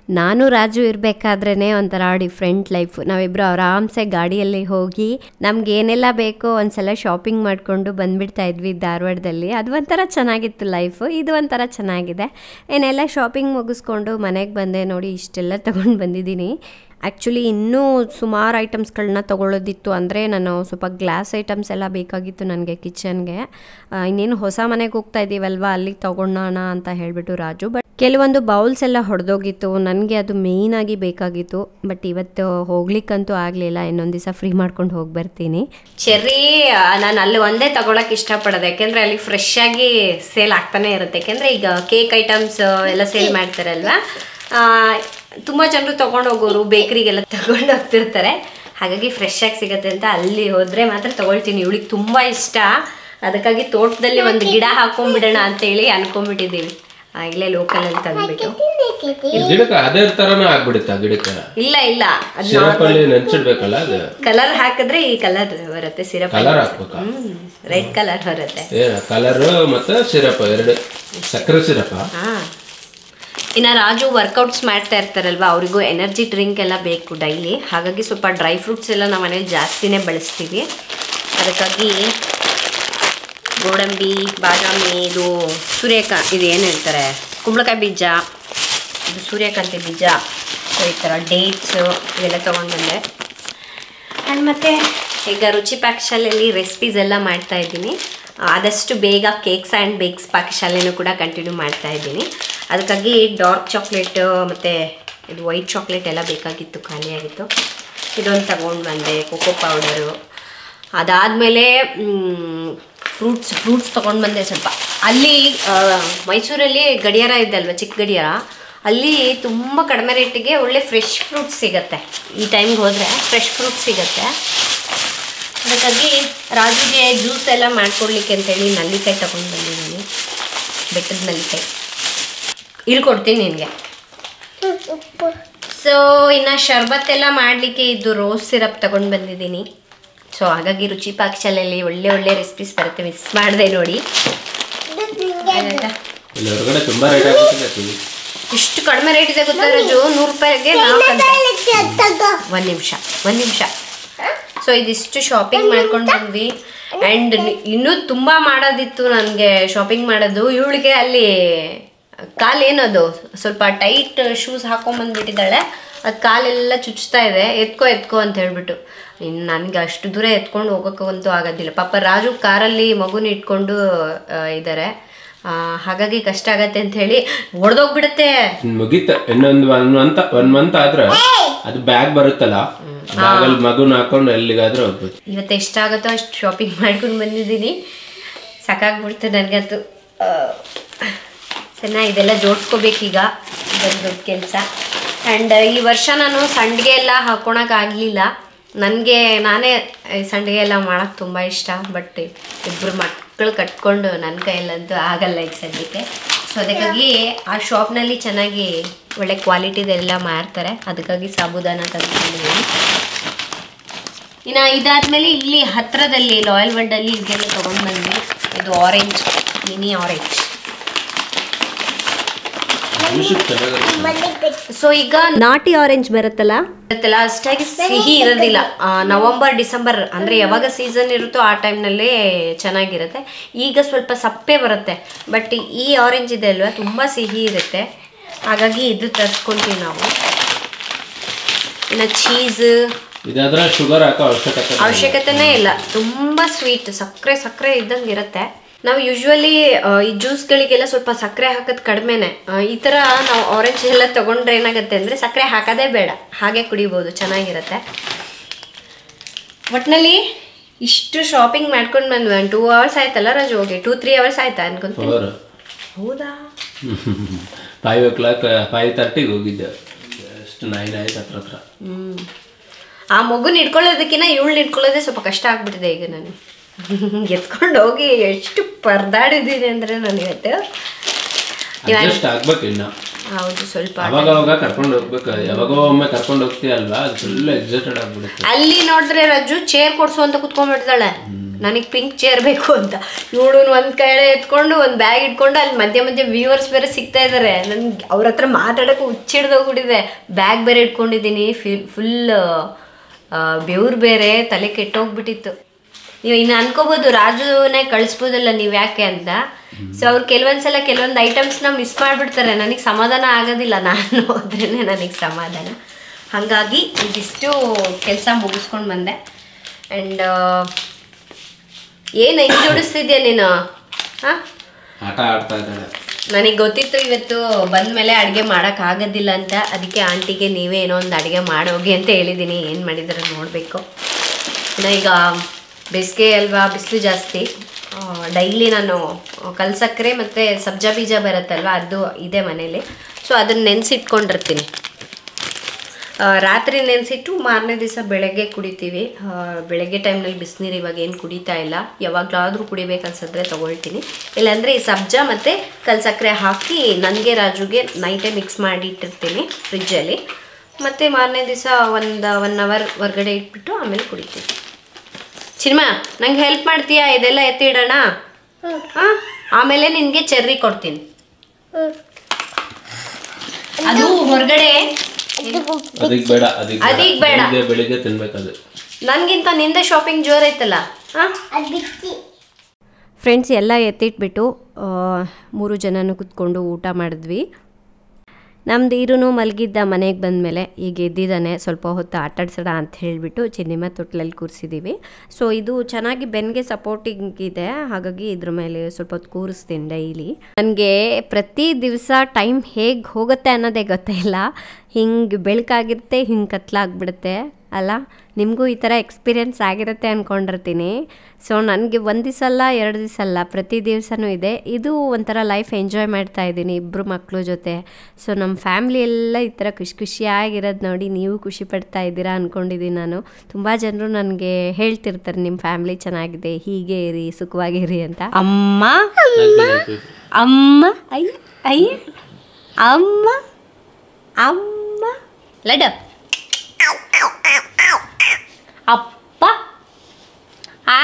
ನಾನು ರಾಜು ಇರಬೇಕಾದ್ರೇ ಒಂಥರ ಡಿಫ್ರೆಂಟ್ ಲೈಫ್ ನಾವಿಬ್ಬರು ಆರಾಮ್ಸೆ ಗಾಡಿಯಲ್ಲಿ ಹೋಗಿ ನಮ್ಗೆ ಏನೆಲ್ಲ ಬೇಕೋ ಒಂದ್ಸಲ ಶಾಪಿಂಗ್ ಮಾಡಿಕೊಂಡು ಬಂದ್ಬಿಡ್ತಾ ಇದ್ವಿ ಧಾರವಾಡದಲ್ಲಿ ಅದು ಒಂಥರ ಚೆನ್ನಾಗಿತ್ತು ಲೈಫು ಇದು ಒಂಥರ ಚೆನ್ನಾಗಿದೆ ಏನೆಲ್ಲ ಶಾಪಿಂಗ್ ಮುಗಿಸ್ಕೊಂಡು ಮನೆಗೆ ಬಂದೆ ನೋಡಿ ಇಷ್ಟೆಲ್ಲ ತೊಗೊಂಡು ಬಂದಿದ್ದೀನಿ ಆ್ಯಕ್ಚುಲಿ ಇನ್ನೂ ಸುಮಾರು ಐಟಮ್ಸ್ಗಳನ್ನ ತೊಗೊಳ್ಳೋದಿತ್ತು ಅಂದರೆ ನಾನು ಸ್ವಲ್ಪ ಗ್ಲಾಸ್ ಐಟಮ್ಸ್ ಎಲ್ಲ ಬೇಕಾಗಿತ್ತು ನನಗೆ ಕಿಚನ್ಗೆ ಇನ್ನೇನು ಹೊಸ ಮನೆಗೆ ಹೋಗ್ತಾ ಇದ್ದೀವಲ್ವ ಅಲ್ಲಿಗೆ ತೊಗೊಳೋಣ ಅಂತ ಹೇಳಿಬಿಟ್ಟು ರಾಜು ಬಟ್ ಕೆಲವೊಂದು ಬೌಲ್ಸ್ ಎಲ್ಲ ಹೊಡೆದೋಗಿತ್ತು ನನಗೆ ಅದು ಮೇಯ್ನಾಗಿ ಬೇಕಾಗಿತ್ತು ಬಟ್ ಇವತ್ತು ಹೋಗ್ಲಿಕ್ಕಂತೂ ಆಗಲಿಲ್ಲ ಇನ್ನೊಂದು ದಿವಸ ಫ್ರೀ ಮಾಡ್ಕೊಂಡು ಹೋಗಿ ಬರ್ತೀನಿ ಚೆರ್ರಿ ನಾನು ಅಲ್ಲಿ ಒಂದೇ ತಗೊಳಕ್ ಇಷ್ಟಪಡೋದು ಯಾಕೆಂದ್ರೆ ಅಲ್ಲಿ ಫ್ರೆಶ್ ಆಗಿ ಸೇಲ್ ಆಗ್ತಾನೆ ಇರುತ್ತೆ ಯಾಕೆಂದ್ರೆ ಈಗ ಕೇಕ್ ಐಟಮ್ಸ್ ಎಲ್ಲ ಸೇಲ್ ಮಾಡ್ತಾರಲ್ವಾ ಆ, ತುಂಬಾ ಜನರು ತಗೊಂಡು ಹೋಗೋರು ಬೇಕರಿಗೆಲ್ಲ ತಗೊಂಡು ಹೋಗ್ತಿರ್ತಾರೆ ಹಾಗಾಗಿ ಫ್ರೆಶ್ ಆಗಿ ಸಿಗುತ್ತೆ ಅಂತ ಅಲ್ಲಿ ಹೋದ್ರೆ ಮಾತ್ರ ತಗೊಳ್ತೀನಿ ಇವಳಿಗೆ ತುಂಬಾ ಇಷ್ಟ ಅದಕ್ಕಾಗಿ ತೋಟದಲ್ಲಿ ಒಂದು ಗಿಡ ಹಾಕೊಂಡ್ಬಿಡೋಣ ಅಂತೇಳಿ ಅನ್ಕೊಂಡ್ಬಿಟ್ಟಿದ್ದೀವಿ ಆ, ಇಲ್ಲೇ ಲೋಕಲಲ್ಲಿ ತಂದ್ಬಿಟ್ಟು ಗಿಡಕ್ಕೆ ಅದೇ ತರನ ಆಗ್ಬಿಡುತ್ತೆ ಆ ಗಿಡಕ್ಕೆ ಇಲ್ಲ ಇಲ್ಲ ಅದು ಸಿರಪ್ ಅಲ್ಲಿ ನೆನ್ಸಿಡ್ಬೇಕಲ್ಲ ಅದು ಕಲರ್ ಹಾಕಿದ್ರೆ ಈ ಕಲರ್ ಬರುತ್ತೆ ಸಿರಪ್ ಕಲರ್ ಹಾಕ್ಬೇಕಾ ರೆಡ್ ಕಲರ್ ಬರುತ್ತೆ ಏ ಕಲರ್ ಮತ್ತೆ ಸಿರಪ್ ಎರಡು ಸಕ್ಕರೆ ಸಿರಪ ಹಾ ಇನ್ನು ರಾಜು ವರ್ಕೌಟ್ಸ್ ಮಾಡ್ತಾ ಇರ್ತಾರಲ್ವ ಅವರಿಗೂ ಎನರ್ಜಿ ಡ್ರಿಂಕ್ ಎಲ್ಲ ಬೇಕು ಡೈಲಿ ಹಾಗಾಗಿ ಸ್ವಲ್ಪ ಡ್ರೈ ಫ್ರೂಟ್ಸ್ ಎಲ್ಲ ನಮ್ಮ ಮನೇಲಿ ಜಾಸ್ತಿನೇ ಬಳಸ್ತೀವಿ ಅದಕ್ಕಾಗಿ ಗೋಡಂಬಿ ಬಾದಾಮಿ ಇದು ಸೂರ್ಯಕಾ ಇದು ಏನು ಹೇಳ್ತಾರೆ ಕುಂಬಳಕಾಯಿ ಬೀಜ ಇದು ಸೂರ್ಯಕಾಂತಿ ಬೀಜ ಸೊ ಈ ಥರ ಡೇಟ್ಸು ಇವೆಲ್ಲ ತೊಗೊಂಡು ಬಂದೆ ಆ್ಯಂಡ್ ಮತ್ತು ಈಗ ರುಚಿ ಪಾಕಶಾಲೆಯಲ್ಲಿ ರೆಸಿಪೀಸ್ ಎಲ್ಲ ಮಾಡ್ತಾ ಇದ್ದೀನಿ ಆದಷ್ಟು ಬೇಗ ಕೇಕ್ಸ್ ಆ್ಯಂಡ್ ಬೇಕ್ಸ್ ಪಾಕಶಾಲೆನೂ ಕೂಡ ಕಂಟಿನ್ಯೂ ಮಾಡ್ತಾ ಇದ್ದೀನಿ ಅದಕ್ಕಾಗಿ ಡಾರ್ಕ್ ಚಾಕ್ಲೇಟ್ ಮತ್ತು ಇದು ವೈಟ್ ಚಾಕ್ಲೇಟ್ ಎಲ್ಲ ಬೇಕಾಗಿತ್ತು ಖಾಲಿಯಾಗಿತ್ತು ಇದೊಂದು ತಗೊಂಡು ಬಂದೆ ಕೋಕೋ ಪೌಡರು ಅದಾದಮೇಲೆ ಫ್ರೂಟ್ಸ್ ಫ್ರೂಟ್ಸ್ ತೊಗೊಂಡು ಬಂದೆ ಸ್ವಲ್ಪ ಅಲ್ಲಿ ಆ, ಮೈಸೂರಲ್ಲಿ ಗಡಿಯಾರ ಇದ್ದಲ್ವ ಚಿಕ್ಕ ಗಡಿಯಾರ ಅಲ್ಲಿ ತುಂಬ ಕಡಿಮೆ ರೇಟಿಗೆ ಒಳ್ಳೆ ಫ್ರೆಶ್ ಫ್ರೂಟ್ಸ್ ಸಿಗತ್ತೆ ಈ ಟೈಮ್ಗೆ ಹೋದರೆ ಫ್ರೆಶ್ ಫ್ರೂಟ್ಸ್ ಸಿಗತ್ತೆ ಅದಕ್ಕಾಗಿ ರಾಜುಗೆ ಜ್ಯೂಸ್ ಎಲ್ಲ ಮಾಡ್ಕೊಡ್ಲಿಕ್ಕೆ ಅಂತೇಳಿ ನಲ್ಲಿಕಾಯಿ ತಗೊಂಡು ಬಂದಿದ್ದೀನಿ ಬೆಟ್ಟದ ನಲ್ಲಿಕಾಯಿ ಇಲ್ಲಿ ಕೊಡ್ತೀನಿ ನಿನಗೆ ಉಪ್ಪು ಸೊ ಇನ್ನು ಶರ್ಬತ್ ಎಲ್ಲ ಮಾಡಲಿಕ್ಕೆ ಇದು ರೋಸ್ ಸಿರಪ್ ತಗೊಂಡು ಬಂದಿದ್ದೀನಿ ಸೊ ಹಾಗಾಗಿ ರುಚಿ ಪಾಕಶಾಲೆಯಲ್ಲಿ ಒಳ್ಳೆ ಒಳ್ಳೆ ರೆಸಿಪೀಸ್ ಬರುತ್ತೆ ಮಿಸ್ ಮಾಡಿದೆ ನೋಡಿ ಆಯ್ತಾ? ಇಲ್ಲಿ ಹೊರಗಡೆ ತುಂಬಾ ರೇಟ್ ಆಗ್ಬಿಟ್ಟಿದೆ ಇಷ್ಟು ಕಡಿಮೆ ರೇಟ್ ಇದೆ ಗೊತ್ತಾ ರಾಜು ನೂರು ರೂಪಾಯಿಗೆ ನಾಲ್ಕು ಅಂತ ತಗೋ ಒಂದು ನಿಮಿಷ ಒಂದು ನಿಮಿಷ ಸೊ ಇದಿಷ್ಟು ಶಾಪಿಂಗ್ ಮಾಡ್ಕೊಂಡು ಬಂದ್ವಿ ಆ್ಯಂಡ್ ಇನ್ನೂ ತುಂಬ ಮಾಡೋದಿತ್ತು ನನಗೆ ಶಾಪಿಂಗ್ ಮಾಡೋದು ಇವಳಿಗೆ ಅಲ್ಲಿ ಕಾಲು ಏನದು ಸ್ವಲ್ಪ ಟೈಟ್ ಶೂಸ್ ಹಾಕೊಂಬಂದ್ಬಿಟ್ಟಿದ್ದಾಳೆ ಅದು ಕಾಲೆಲ್ಲ ಚುಚ್ತಾ ಇದೆ ಎತ್ಕೋ ಎತ್ಕೋ ಅಂತ ಹೇಳ್ಬಿಟ್ಟು ಇನ್ನು ನನಗೆ ಅಷ್ಟು ದೂರ ಎತ್ಕೊಂಡು ಹೋಗೋಕ್ಕಂತೂ ಆಗೋದಿಲ್ಲ ಪಾಪ ರಾಜು ಕಾರಲ್ಲಿ ಮಗುನ ಇಟ್ಕೊಂಡು ಇದ್ದಾರೆ ಹಾಗಾಗಿ ಕಷ್ಟ ಆಗತ್ತೆ ಅಂತ ಹೇಳಿ ಹೊಡೆದೋಗ್ಬಿಡುತ್ತೆ ಮುಗೀತ ಇನ್ನೊಂದು ಒನ್ ಮಂತ್ ಒನ್ ಮಂತ್ ಆದ್ರೆ ಅದು ಬ್ಯಾಗ್ ಬರುತ್ತಲ್ಲ ಬ್ಯಾಗಲ್ಲಿ ಮಗುನ ಹಾಕೊಂಡು ಎಲ್ಲಿಗಾದ್ರೂ ಹೋಗ್ಬೋದು ಇವತ್ತು ಎಷ್ಟಾಗುತ್ತೋ ಅಷ್ಟು ಶಾಪಿಂಗ್ ಮಾಡ್ಕೊಂಡು ಬಂದಿದ್ದೀನಿ ಸಾಕಾಗ್ಬಿಡ್ತು ನನಗಂತೂ ಚೆನ್ನಾಗಿ ಇದೆಲ್ಲ ಜೋಡಿಸ್ಕೋಬೇಕೀಗ ದೊಡ್ಡ ದೊಡ್ಡ ಕೆಲಸ ಆ್ಯಂಡ್ ಈ ವರ್ಷ ನಾನು ಸಂಡಿಗೆ ಎಲ್ಲ ಹಾಕೊಳಕ್ಕಾಗಲಿಲ್ಲ ನನಗೆ ನಾನೇ ಈ ಸಂಡಿಗೆ ಎಲ್ಲ ಮಾಡೋಕ್ಕೆ ತುಂಬ ಇಷ್ಟ ಬಟ್ ಇಬ್ಬರು ಮಕ್ಕಳು ಕಟ್ಕೊಂಡು ನನ್ನ ಕೈಯಲ್ಲಂತೂ ಆಗಲ್ಲ ಈಗ ಸದ್ಯಕ್ಕೆ ಸೊ ಅದಕ್ಕಾಗಿ ಆ ಶಾಪ್ನಲ್ಲಿ ಚೆನ್ನಾಗಿ ಒಳ್ಳೆ ಕ್ವಾಲಿಟಿದೆಲ್ಲ ಮಾರ್ತಾರೆ ಅದಕ್ಕಾಗಿ ಸಾಬುದಾನ ತೆಗೆದುಕೊಂಡಿದ್ದೀನಿ ಇನ್ನು ಇದಾದ್ಮೇಲೆ ಇಲ್ಲಿ ಹತ್ರದಲ್ಲಿ ಲಾಯಲ್ ವರ್ಡಲ್ಲಿ ಇದೆಲ್ಲ ತೊಗೊಂಡು ಬಂದ್ವಿ ಇದು ಆರೆಂಜ್ ಮಿನಿ ಆರೆಂಜ್ ಜ್ಯೂಸ್ ಚೆನ್ನಾಗಿರುತ್ತೆ ಮಲ್ಲಿಗೆ ಸೊ ಈಗ ನಾಟಿ ಆರೆಂಜ್ ಬರುತ್ತಲ್ಲ ಇರುತ್ತಲ್ಲ ಅಷ್ಟಾಗಿ ಸಿಹಿ ಇರೋದಿಲ್ಲ ಆ, ನವಂಬರ್ ಡಿಸೆಂಬರ್ ಅಂದರೆ ಯಾವಾಗ ಸೀಸನ್ ಇರುತ್ತೋ ಆ ಟೈಮ್ನಲ್ಲೇ ಚೆನ್ನಾಗಿರುತ್ತೆ ಈಗ ಸ್ವಲ್ಪ ಸಪ್ಪೆ ಬರುತ್ತೆ ಬಟ್ ಈ ಆರೆಂಜ್ ಇದೆ ಅಲ್ವಾ ತುಂಬ ಸಿಹಿ ಇರುತ್ತೆ ಹಾಗಾಗಿ ಇದು ತರಿಸ್ಕೊಂತೀವಿ ನಾವು ಇನ್ನು ಚೀಸ್ ಇದಾದ್ರೆ ಶುಗರ್ ಹಾಕೋ ಅವಶ್ಯಕತೆ ಇಲ್ಲ. ಅವಶ್ಯಕತೆನೇ ಇಲ್ಲ ತುಂಬ ಸ್ವೀಟ್ ಸಕ್ಕರೆ ಸಕ್ಕರೆ ಇದ್ದಂಗೆ ಇರುತ್ತೆ ನಾವು ಯೂಶ್ವಲಿ ಈ ಜ್ಯೂಸ್ಗಳಿಗೆಲ್ಲ ಸ್ವಲ್ಪ ಸಕ್ಕರೆ ಹಾಕೋದು ಕಡಿಮೆನೆ ಆ, ಈ ಥರ ನಾವು ಆರೆಂಜ್ ಎಲ್ಲ ತೊಗೊಂಡ್ರೆ ಏನಾಗುತ್ತೆ ಅಂದರೆ ಸಕ್ಕರೆ ಹಾಕೋದೇ ಬೇಡ ಹಾಗೆ ಕುಡಿಬೋದು ಚೆನ್ನಾಗಿರುತ್ತೆ ಒಟ್ಟಿನಲ್ಲಿ ಇಷ್ಟು ಶಾಪಿಂಗ್ ಮಾಡ್ಕೊಂಡು ಬಂದ್ವಿ ಒಂದು ಟೂ ಅವರ್ಸ್ ಆಯ್ತಲ್ಲ ರಜು ಹೋಗಿ ಟೂ ತ್ರೀ ಅವರ್ಸ್ ಆಯ್ತಾ ಅನ್ಕೊಂತೀನಿ ಫೋರ್ ಹೌದಾ ಫೈವ್ ಓ ಕ್ಲಾಕ್ ಫೈವ್ ತರ್ಟಿಗೆ ಹೋಗಿದ್ದೆ ಎಷ್ಟು ನೈನ್ ಆಯ್ತು ಹತ್ರ ಹತ್ರ ಹ್ಮ್. ಆ ಮಗುನ ಇಟ್ಕೊಳ್ಳೋದಕ್ಕಿಂತ ಇವಳನ್ನ ಇಟ್ಕೊಳ್ಳೋದೇ ಸ್ವಲ್ಪ ಕಷ್ಟ ಆಗ್ಬಿಟ್ಟಿದೆ ಈಗ ನಾನು ಎತ್ಕೊಂಡು ಹೋಗಿ ಎಷ್ಟು ಪರದಾಡಿದ್ದೀನಿ ಅಂದರೆ ನಾನು ಇವತ್ತು ಇವಾಗ- ಅಡ್ಜಸ್ಟ್ ಆಗ್ಬೇಕು ಇನ್ನ ಹೌದು ಸ್ವಲ್ಪ ಅವಾಗ ಅವಾಗ ಕರ್ಕೊಂಡು ಹೋಗ್ಬೇಕು ಯಾವಾಗೋ ಒಮ್ಮೆ ಕರ್ಕೊಂಡು ಹೋಗ್ತೀಯಲ್ವಾ ಅದು ಫುಲ್ ಎಕ್ಸೈಟೆಡ್ ಆಗ್ಬಿಡುತ್ತೆ ಅಲ್ಲಿ ನೋಡಿದ್ರೆ ರಜ್ಜು ಚೇರ್ ಕೊಡ್ಸು ಅಂತ ಕುತ್ಕೊಂಡ್ಬಿಡ್ತಾಳೆ ನನಗೆ ಪಿಂಕ್ ಚೇರ್ ಬೇಕು ಅಂತ ಇವಳು ಒಂದು ಕಡೆ ಎತ್ಕೊಂಡು ಒಂದು ಬ್ಯಾಗ್ ಇಟ್ಕೊಂಡು ಅಲ್ಲಿ ಮಧ್ಯೆ ಮಧ್ಯೆ ವ್ಯೂವರ್ಸ್ ಬೇರೆ ಸಿಗ್ತಾ ಇದ್ದಾರೆ ನನ್ಗೆ ಅವ್ರ ಹತ್ರ ಮಾತಾಡೋಕೆ ಹುಚ್ಚಿಡ್ದೋಗ್ಬಿಟ್ಟಿದೆ ಬ್ಯಾಗ್ ಬೇರೆ ಇಟ್ಕೊಂಡಿದ್ದೀನಿ ಫಿಲ್ ಫುಲ್ ಬೆವ್ರು ಬೇರೆ ತಲೆ ಕೆಟ್ಟೋಗ್ಬಿಟ್ಟಿತ್ತು ನೀವು ಇನ್ನು ಅನ್ಕೋಬೋದು ರಾಜುನೇ ಕಳಿಸ್ಬೋದಲ್ಲ ನೀವು ಯಾಕೆ ಅಂತ ಸೊ ಅವ್ರು ಕೆಲವೊಂದ್ಸಲ ಕೆಲವೊಂದು ಐಟಮ್ಸ್ನ ಮಿಸ್ ಮಾಡಿಬಿಡ್ತಾರೆ ನನಗೆ ಸಮಾಧಾನ ಆಗೋದಿಲ್ಲ ನಾನು ಹೋದ್ರೇ ನನಗೆ ಸಮಾಧಾನ ಹಾಗಾಗಿ ಇದಿಷ್ಟು ಕೆಲಸ ಮುಗಿಸ್ಕೊಂಡು ಬಂದೆ ಆ್ಯಂಡ್ ಏನು ಹೆಂಗೆ ಜೋಡಿಸ್ತಿದ್ಯಾ ನೀನು ಹಾಂ ಆಟ ಆಡ್ತಾ ಇದ್ದಾಳೆ ನನಗೆ ಗೊತ್ತಿತ್ತು ಇವತ್ತು ಬಂದಮೇಲೆ ಅಡುಗೆ ಮಾಡೋಕ್ಕಾಗೋದಿಲ್ಲ ಅಂತ ಅದಕ್ಕೆ ಆಂಟಿಗೆ ನೀವೇ ಏನೋ ಒಂದು ಅಡುಗೆ ಮಾಡೋಗಿ ಅಂತ ಹೇಳಿದ್ದೀನಿ ಏನು ಮಾಡಿದಾರೆ ನೋಡಬೇಕು ಇನ್ನು ಈಗ ಬೇಸಿಗೆ ಅಲ್ವಾ ಬಿಸಿಲು ಜಾಸ್ತಿ ಡೈಲಿ ನಾನು ಕಲ್ಸಕ್ಕರೆ ಮತ್ತು ಸಬ್ಜಾ ಬೀಜ ಬರುತ್ತಲ್ವ ಅದು ಇದೆ ಮನೇಲಿ ಸೊ ಅದನ್ನು ನೆನೆಸಿಟ್ಕೊಂಡಿರ್ತೀನಿ ಆ, ರಾತ್ರಿ ನೆನೆಸಿಟ್ಟು ಮಾರನೇ ದಿವಸ ಬೆಳಗ್ಗೆ ಕುಡಿತೀವಿ ಆ, ಬೆಳಗ್ಗೆ ಟೈಮ್ನಲ್ಲಿ ಬಿಸಿನೀರು ಇವಾಗ ಏನು ಕುಡಿತಾ ಇಲ್ಲ ಯಾವಾಗಲಾದರೂ ಕುಡಿಬೇಕನ್ಸಿದ್ರೆ ತೊಗೊಳ್ತೀನಿ ಇಲ್ಲಾಂದರೆ ಈ ಸಬ್ಜಾ ಮತ್ತು ಕಲ್ಸಕ್ಕರೆ ಹಾಕಿ ನನಗೆ ರಾಜುಗೆ ನೈಟೇ ಮಿಕ್ಸ್ ಮಾಡಿ ಇಟ್ಟಿರ್ತೀನಿ ಫ್ರಿಜ್ಜಲ್ಲಿ ಮತ್ತು ಮಾರನೇ ದಿವಸ ಒಂದು ಒನ್ ಅವರ್ ಹೊರ್ಗಡೆ ಇಟ್ಬಿಟ್ಟು ಆಮೇಲೆ ಕುಡಿತೀವಿ ಚಿನ್ಮ ನಂಗೆ ಹೆಲ್ಪ್ ಮಾಡ್ತೀಯಾ ಇದೆಲ್ಲ ಎತ್ತಿಡೋಣ ಹಾಂ ಆಮೇಲೆ ನಿನಗೆ ಚೆರ್ರಿ ಕೊಡ್ತೀನಿ ಅದು ಹೊರಗಡೆ ಅದಕ್ಕೆ ಬೇಡ ಅದಕ್ಕೆ ಅದಕ್ಕೆ ಬೇಡ. ಬೆಳಿಗ್ಗೆ ಬೆಳಿಗ್ಗೆ ತಿನ್ಬೇಕದು ನನಗಿಂತ ನಿಂದೆ ಶಾಪಿಂಗ್ ಜೋರೈತಲ್ಲ ಹಾಂ ಅದು ಬಿಚ್ಚಿ ಫ್ರೆಂಡ್ಸ್ ಎಲ್ಲ ಎತ್ತಿಟ್ಬಿಟ್ಟು ಆ, ಮೂರು ಜನನೂ ಕುತ್ಕೊಂಡು ಊಟ ಮಾಡಿದ್ವಿ ನಮ್ದು ಈರುನು ಮಲಗಿದ್ದ ಮನೆಗೆ ಬಂದಮೇಲೆ ಈಗ ಎದ್ದಿದ್ದಾನೆ ಸ್ವಲ್ಪ ಹೊತ್ತು ಆಟಾಡ್ಸೋಣ ಅಂತ ಹೇಳಿಬಿಟ್ಟು ಚಿನ್ನಿಮ ತೊಟ್ಲಲ್ಲಿ ಕೂರಿಸಿದ್ದೀವಿ ಸೊ ಇದು ಚೆನ್ನಾಗಿ ಬೆನ್ಗೆ ಸಪೋರ್ಟಿಂಗ್ ಇದೆ ಹಾಗಾಗಿ ಇದ್ರ ಮೇಲೆ ಸ್ವಲ್ಪ ಹೊತ್ತು ಕೂರಿಸ್ತೀನಿ ಡೈಲಿ ನನಗೆ ಪ್ರತಿ ದಿವಸ ಟೈಮ್ ಹೇಗೆ ಹೋಗುತ್ತೆ ಅನ್ನೋದೇ ಗೊತ್ತಿಲ್ಲ ಹಿಂಗೆ ಬೆಳಕಾಗಿರುತ್ತೆ ಹಿಂಗೆ ಕತ್ಲಾಗ್ಬಿಡುತ್ತೆ ಅಲ್ಲ ನಿಮಗೂ ಈ ಥರ ಎಕ್ಸ್ಪೀರಿಯೆನ್ಸ್ ಆಗಿರುತ್ತೆ ಅಂದ್ಕೊಂಡಿರ್ತೀನಿ ಸೊ ನನಗೆ ಒಂದು ದಿವಸ ಅಲ್ಲ ಎರಡು ದಿವಸ ಅಲ್ಲ ಪ್ರತಿ ದಿವಸನೂ ಇದೆ ಇದು ಒಂಥರ ಲೈಫ್ ಎಂಜಾಯ್ ಮಾಡ್ತಾ ಇದ್ದೀನಿ ಇಬ್ಬರು ಮಕ್ಕಳು ಜೊತೆ ಸೊ ನಮ್ಮ ಫ್ಯಾಮ್ಲಿ ಎಲ್ಲ ಈ ಥರ ಖುಷಿ ಖುಷಿಯಾಗಿರೋದು ನೋಡಿ ನೀವು ಖುಷಿ ಪಡ್ತಾ ಇದ್ದೀರಾ ಅಂದ್ಕೊಂಡಿದ್ದೀನಿ ನಾನು ತುಂಬ ಜನರು ನನಗೆ ಹೇಳ್ತಿರ್ತಾರೆ ನಿಮ್ಮ ಫ್ಯಾಮ್ಲಿ ಚೆನ್ನಾಗಿದೆ ಹೀಗೆ ಇರಿ ಸುಖವಾಗಿರಿ ಅಂತ ಅಮ್ಮ ಅಮ್ಮ ಅಯ್ಯ ಅಯ್ಯ ಅಮ್ಮ ಅಮ್ಮ ಲಡ್ಡ ಅಪ್ಪ ಆ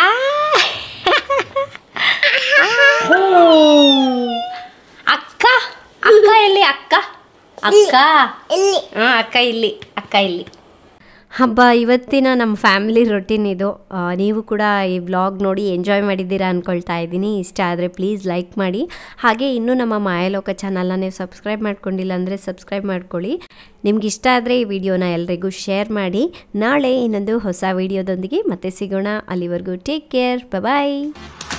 ಅಕ್ಕ ಅಕ್ಕ ಎಲ್ಲಿ ಅಕ್ಕ ಅಕ್ಕ ಇಲ್ಲಿ ಹಾಂ ಅಕ್ಕ ಇಲ್ಲಿ ಅಕ್ಕ ಇಲ್ಲಿ ಹಬ್ಬ ಇವತ್ತಿನ ನಮ್ಮ ಫ್ಯಾಮಿಲಿ ರೊಟೀನ್ ಇದು ಆ, ನೀವು ಕೂಡ ಈ ವ್ಲಾಗ್ ನೋಡಿ ಎಂಜಾಯ್ ಮಾಡಿದ್ದೀರಾ ಅಂದ್ಕೊಳ್ತಾ ಇದ್ದೀನಿ ಇಷ್ಟ ಆದರೆ ಪ್ಲೀಸ್ ಲೈಕ್ ಮಾಡಿ ಹಾಗೆ ಇನ್ನೂ ನಮ್ಮ ಮಾಯಲೋಕ ಚಾನಲ್ನ ನೀವು ಸಬ್ಸ್ಕ್ರೈಬ್ ಮಾಡ್ಕೊಂಡಿಲ್ಲ ಅಂದರೆ ಸಬ್ಸ್ಕ್ರೈಬ್ ಮಾಡ್ಕೊಳ್ಳಿ ನಿಮ್ಗೆ ಇಷ್ಟ ಆದರೆ ಈ ವಿಡಿಯೋನ ಎಲ್ರಿಗೂ ಶೇರ್ ಮಾಡಿ ನಾಳೆ ಇನ್ನೊಂದು ಹೊಸ ವಿಡಿಯೋದೊಂದಿಗೆ ಮತ್ತೆ ಸಿಗೋಣ ಅಲ್ಲಿವರೆಗೂ ಟೇಕ್ ಕೇರ್ ಬಾಯ್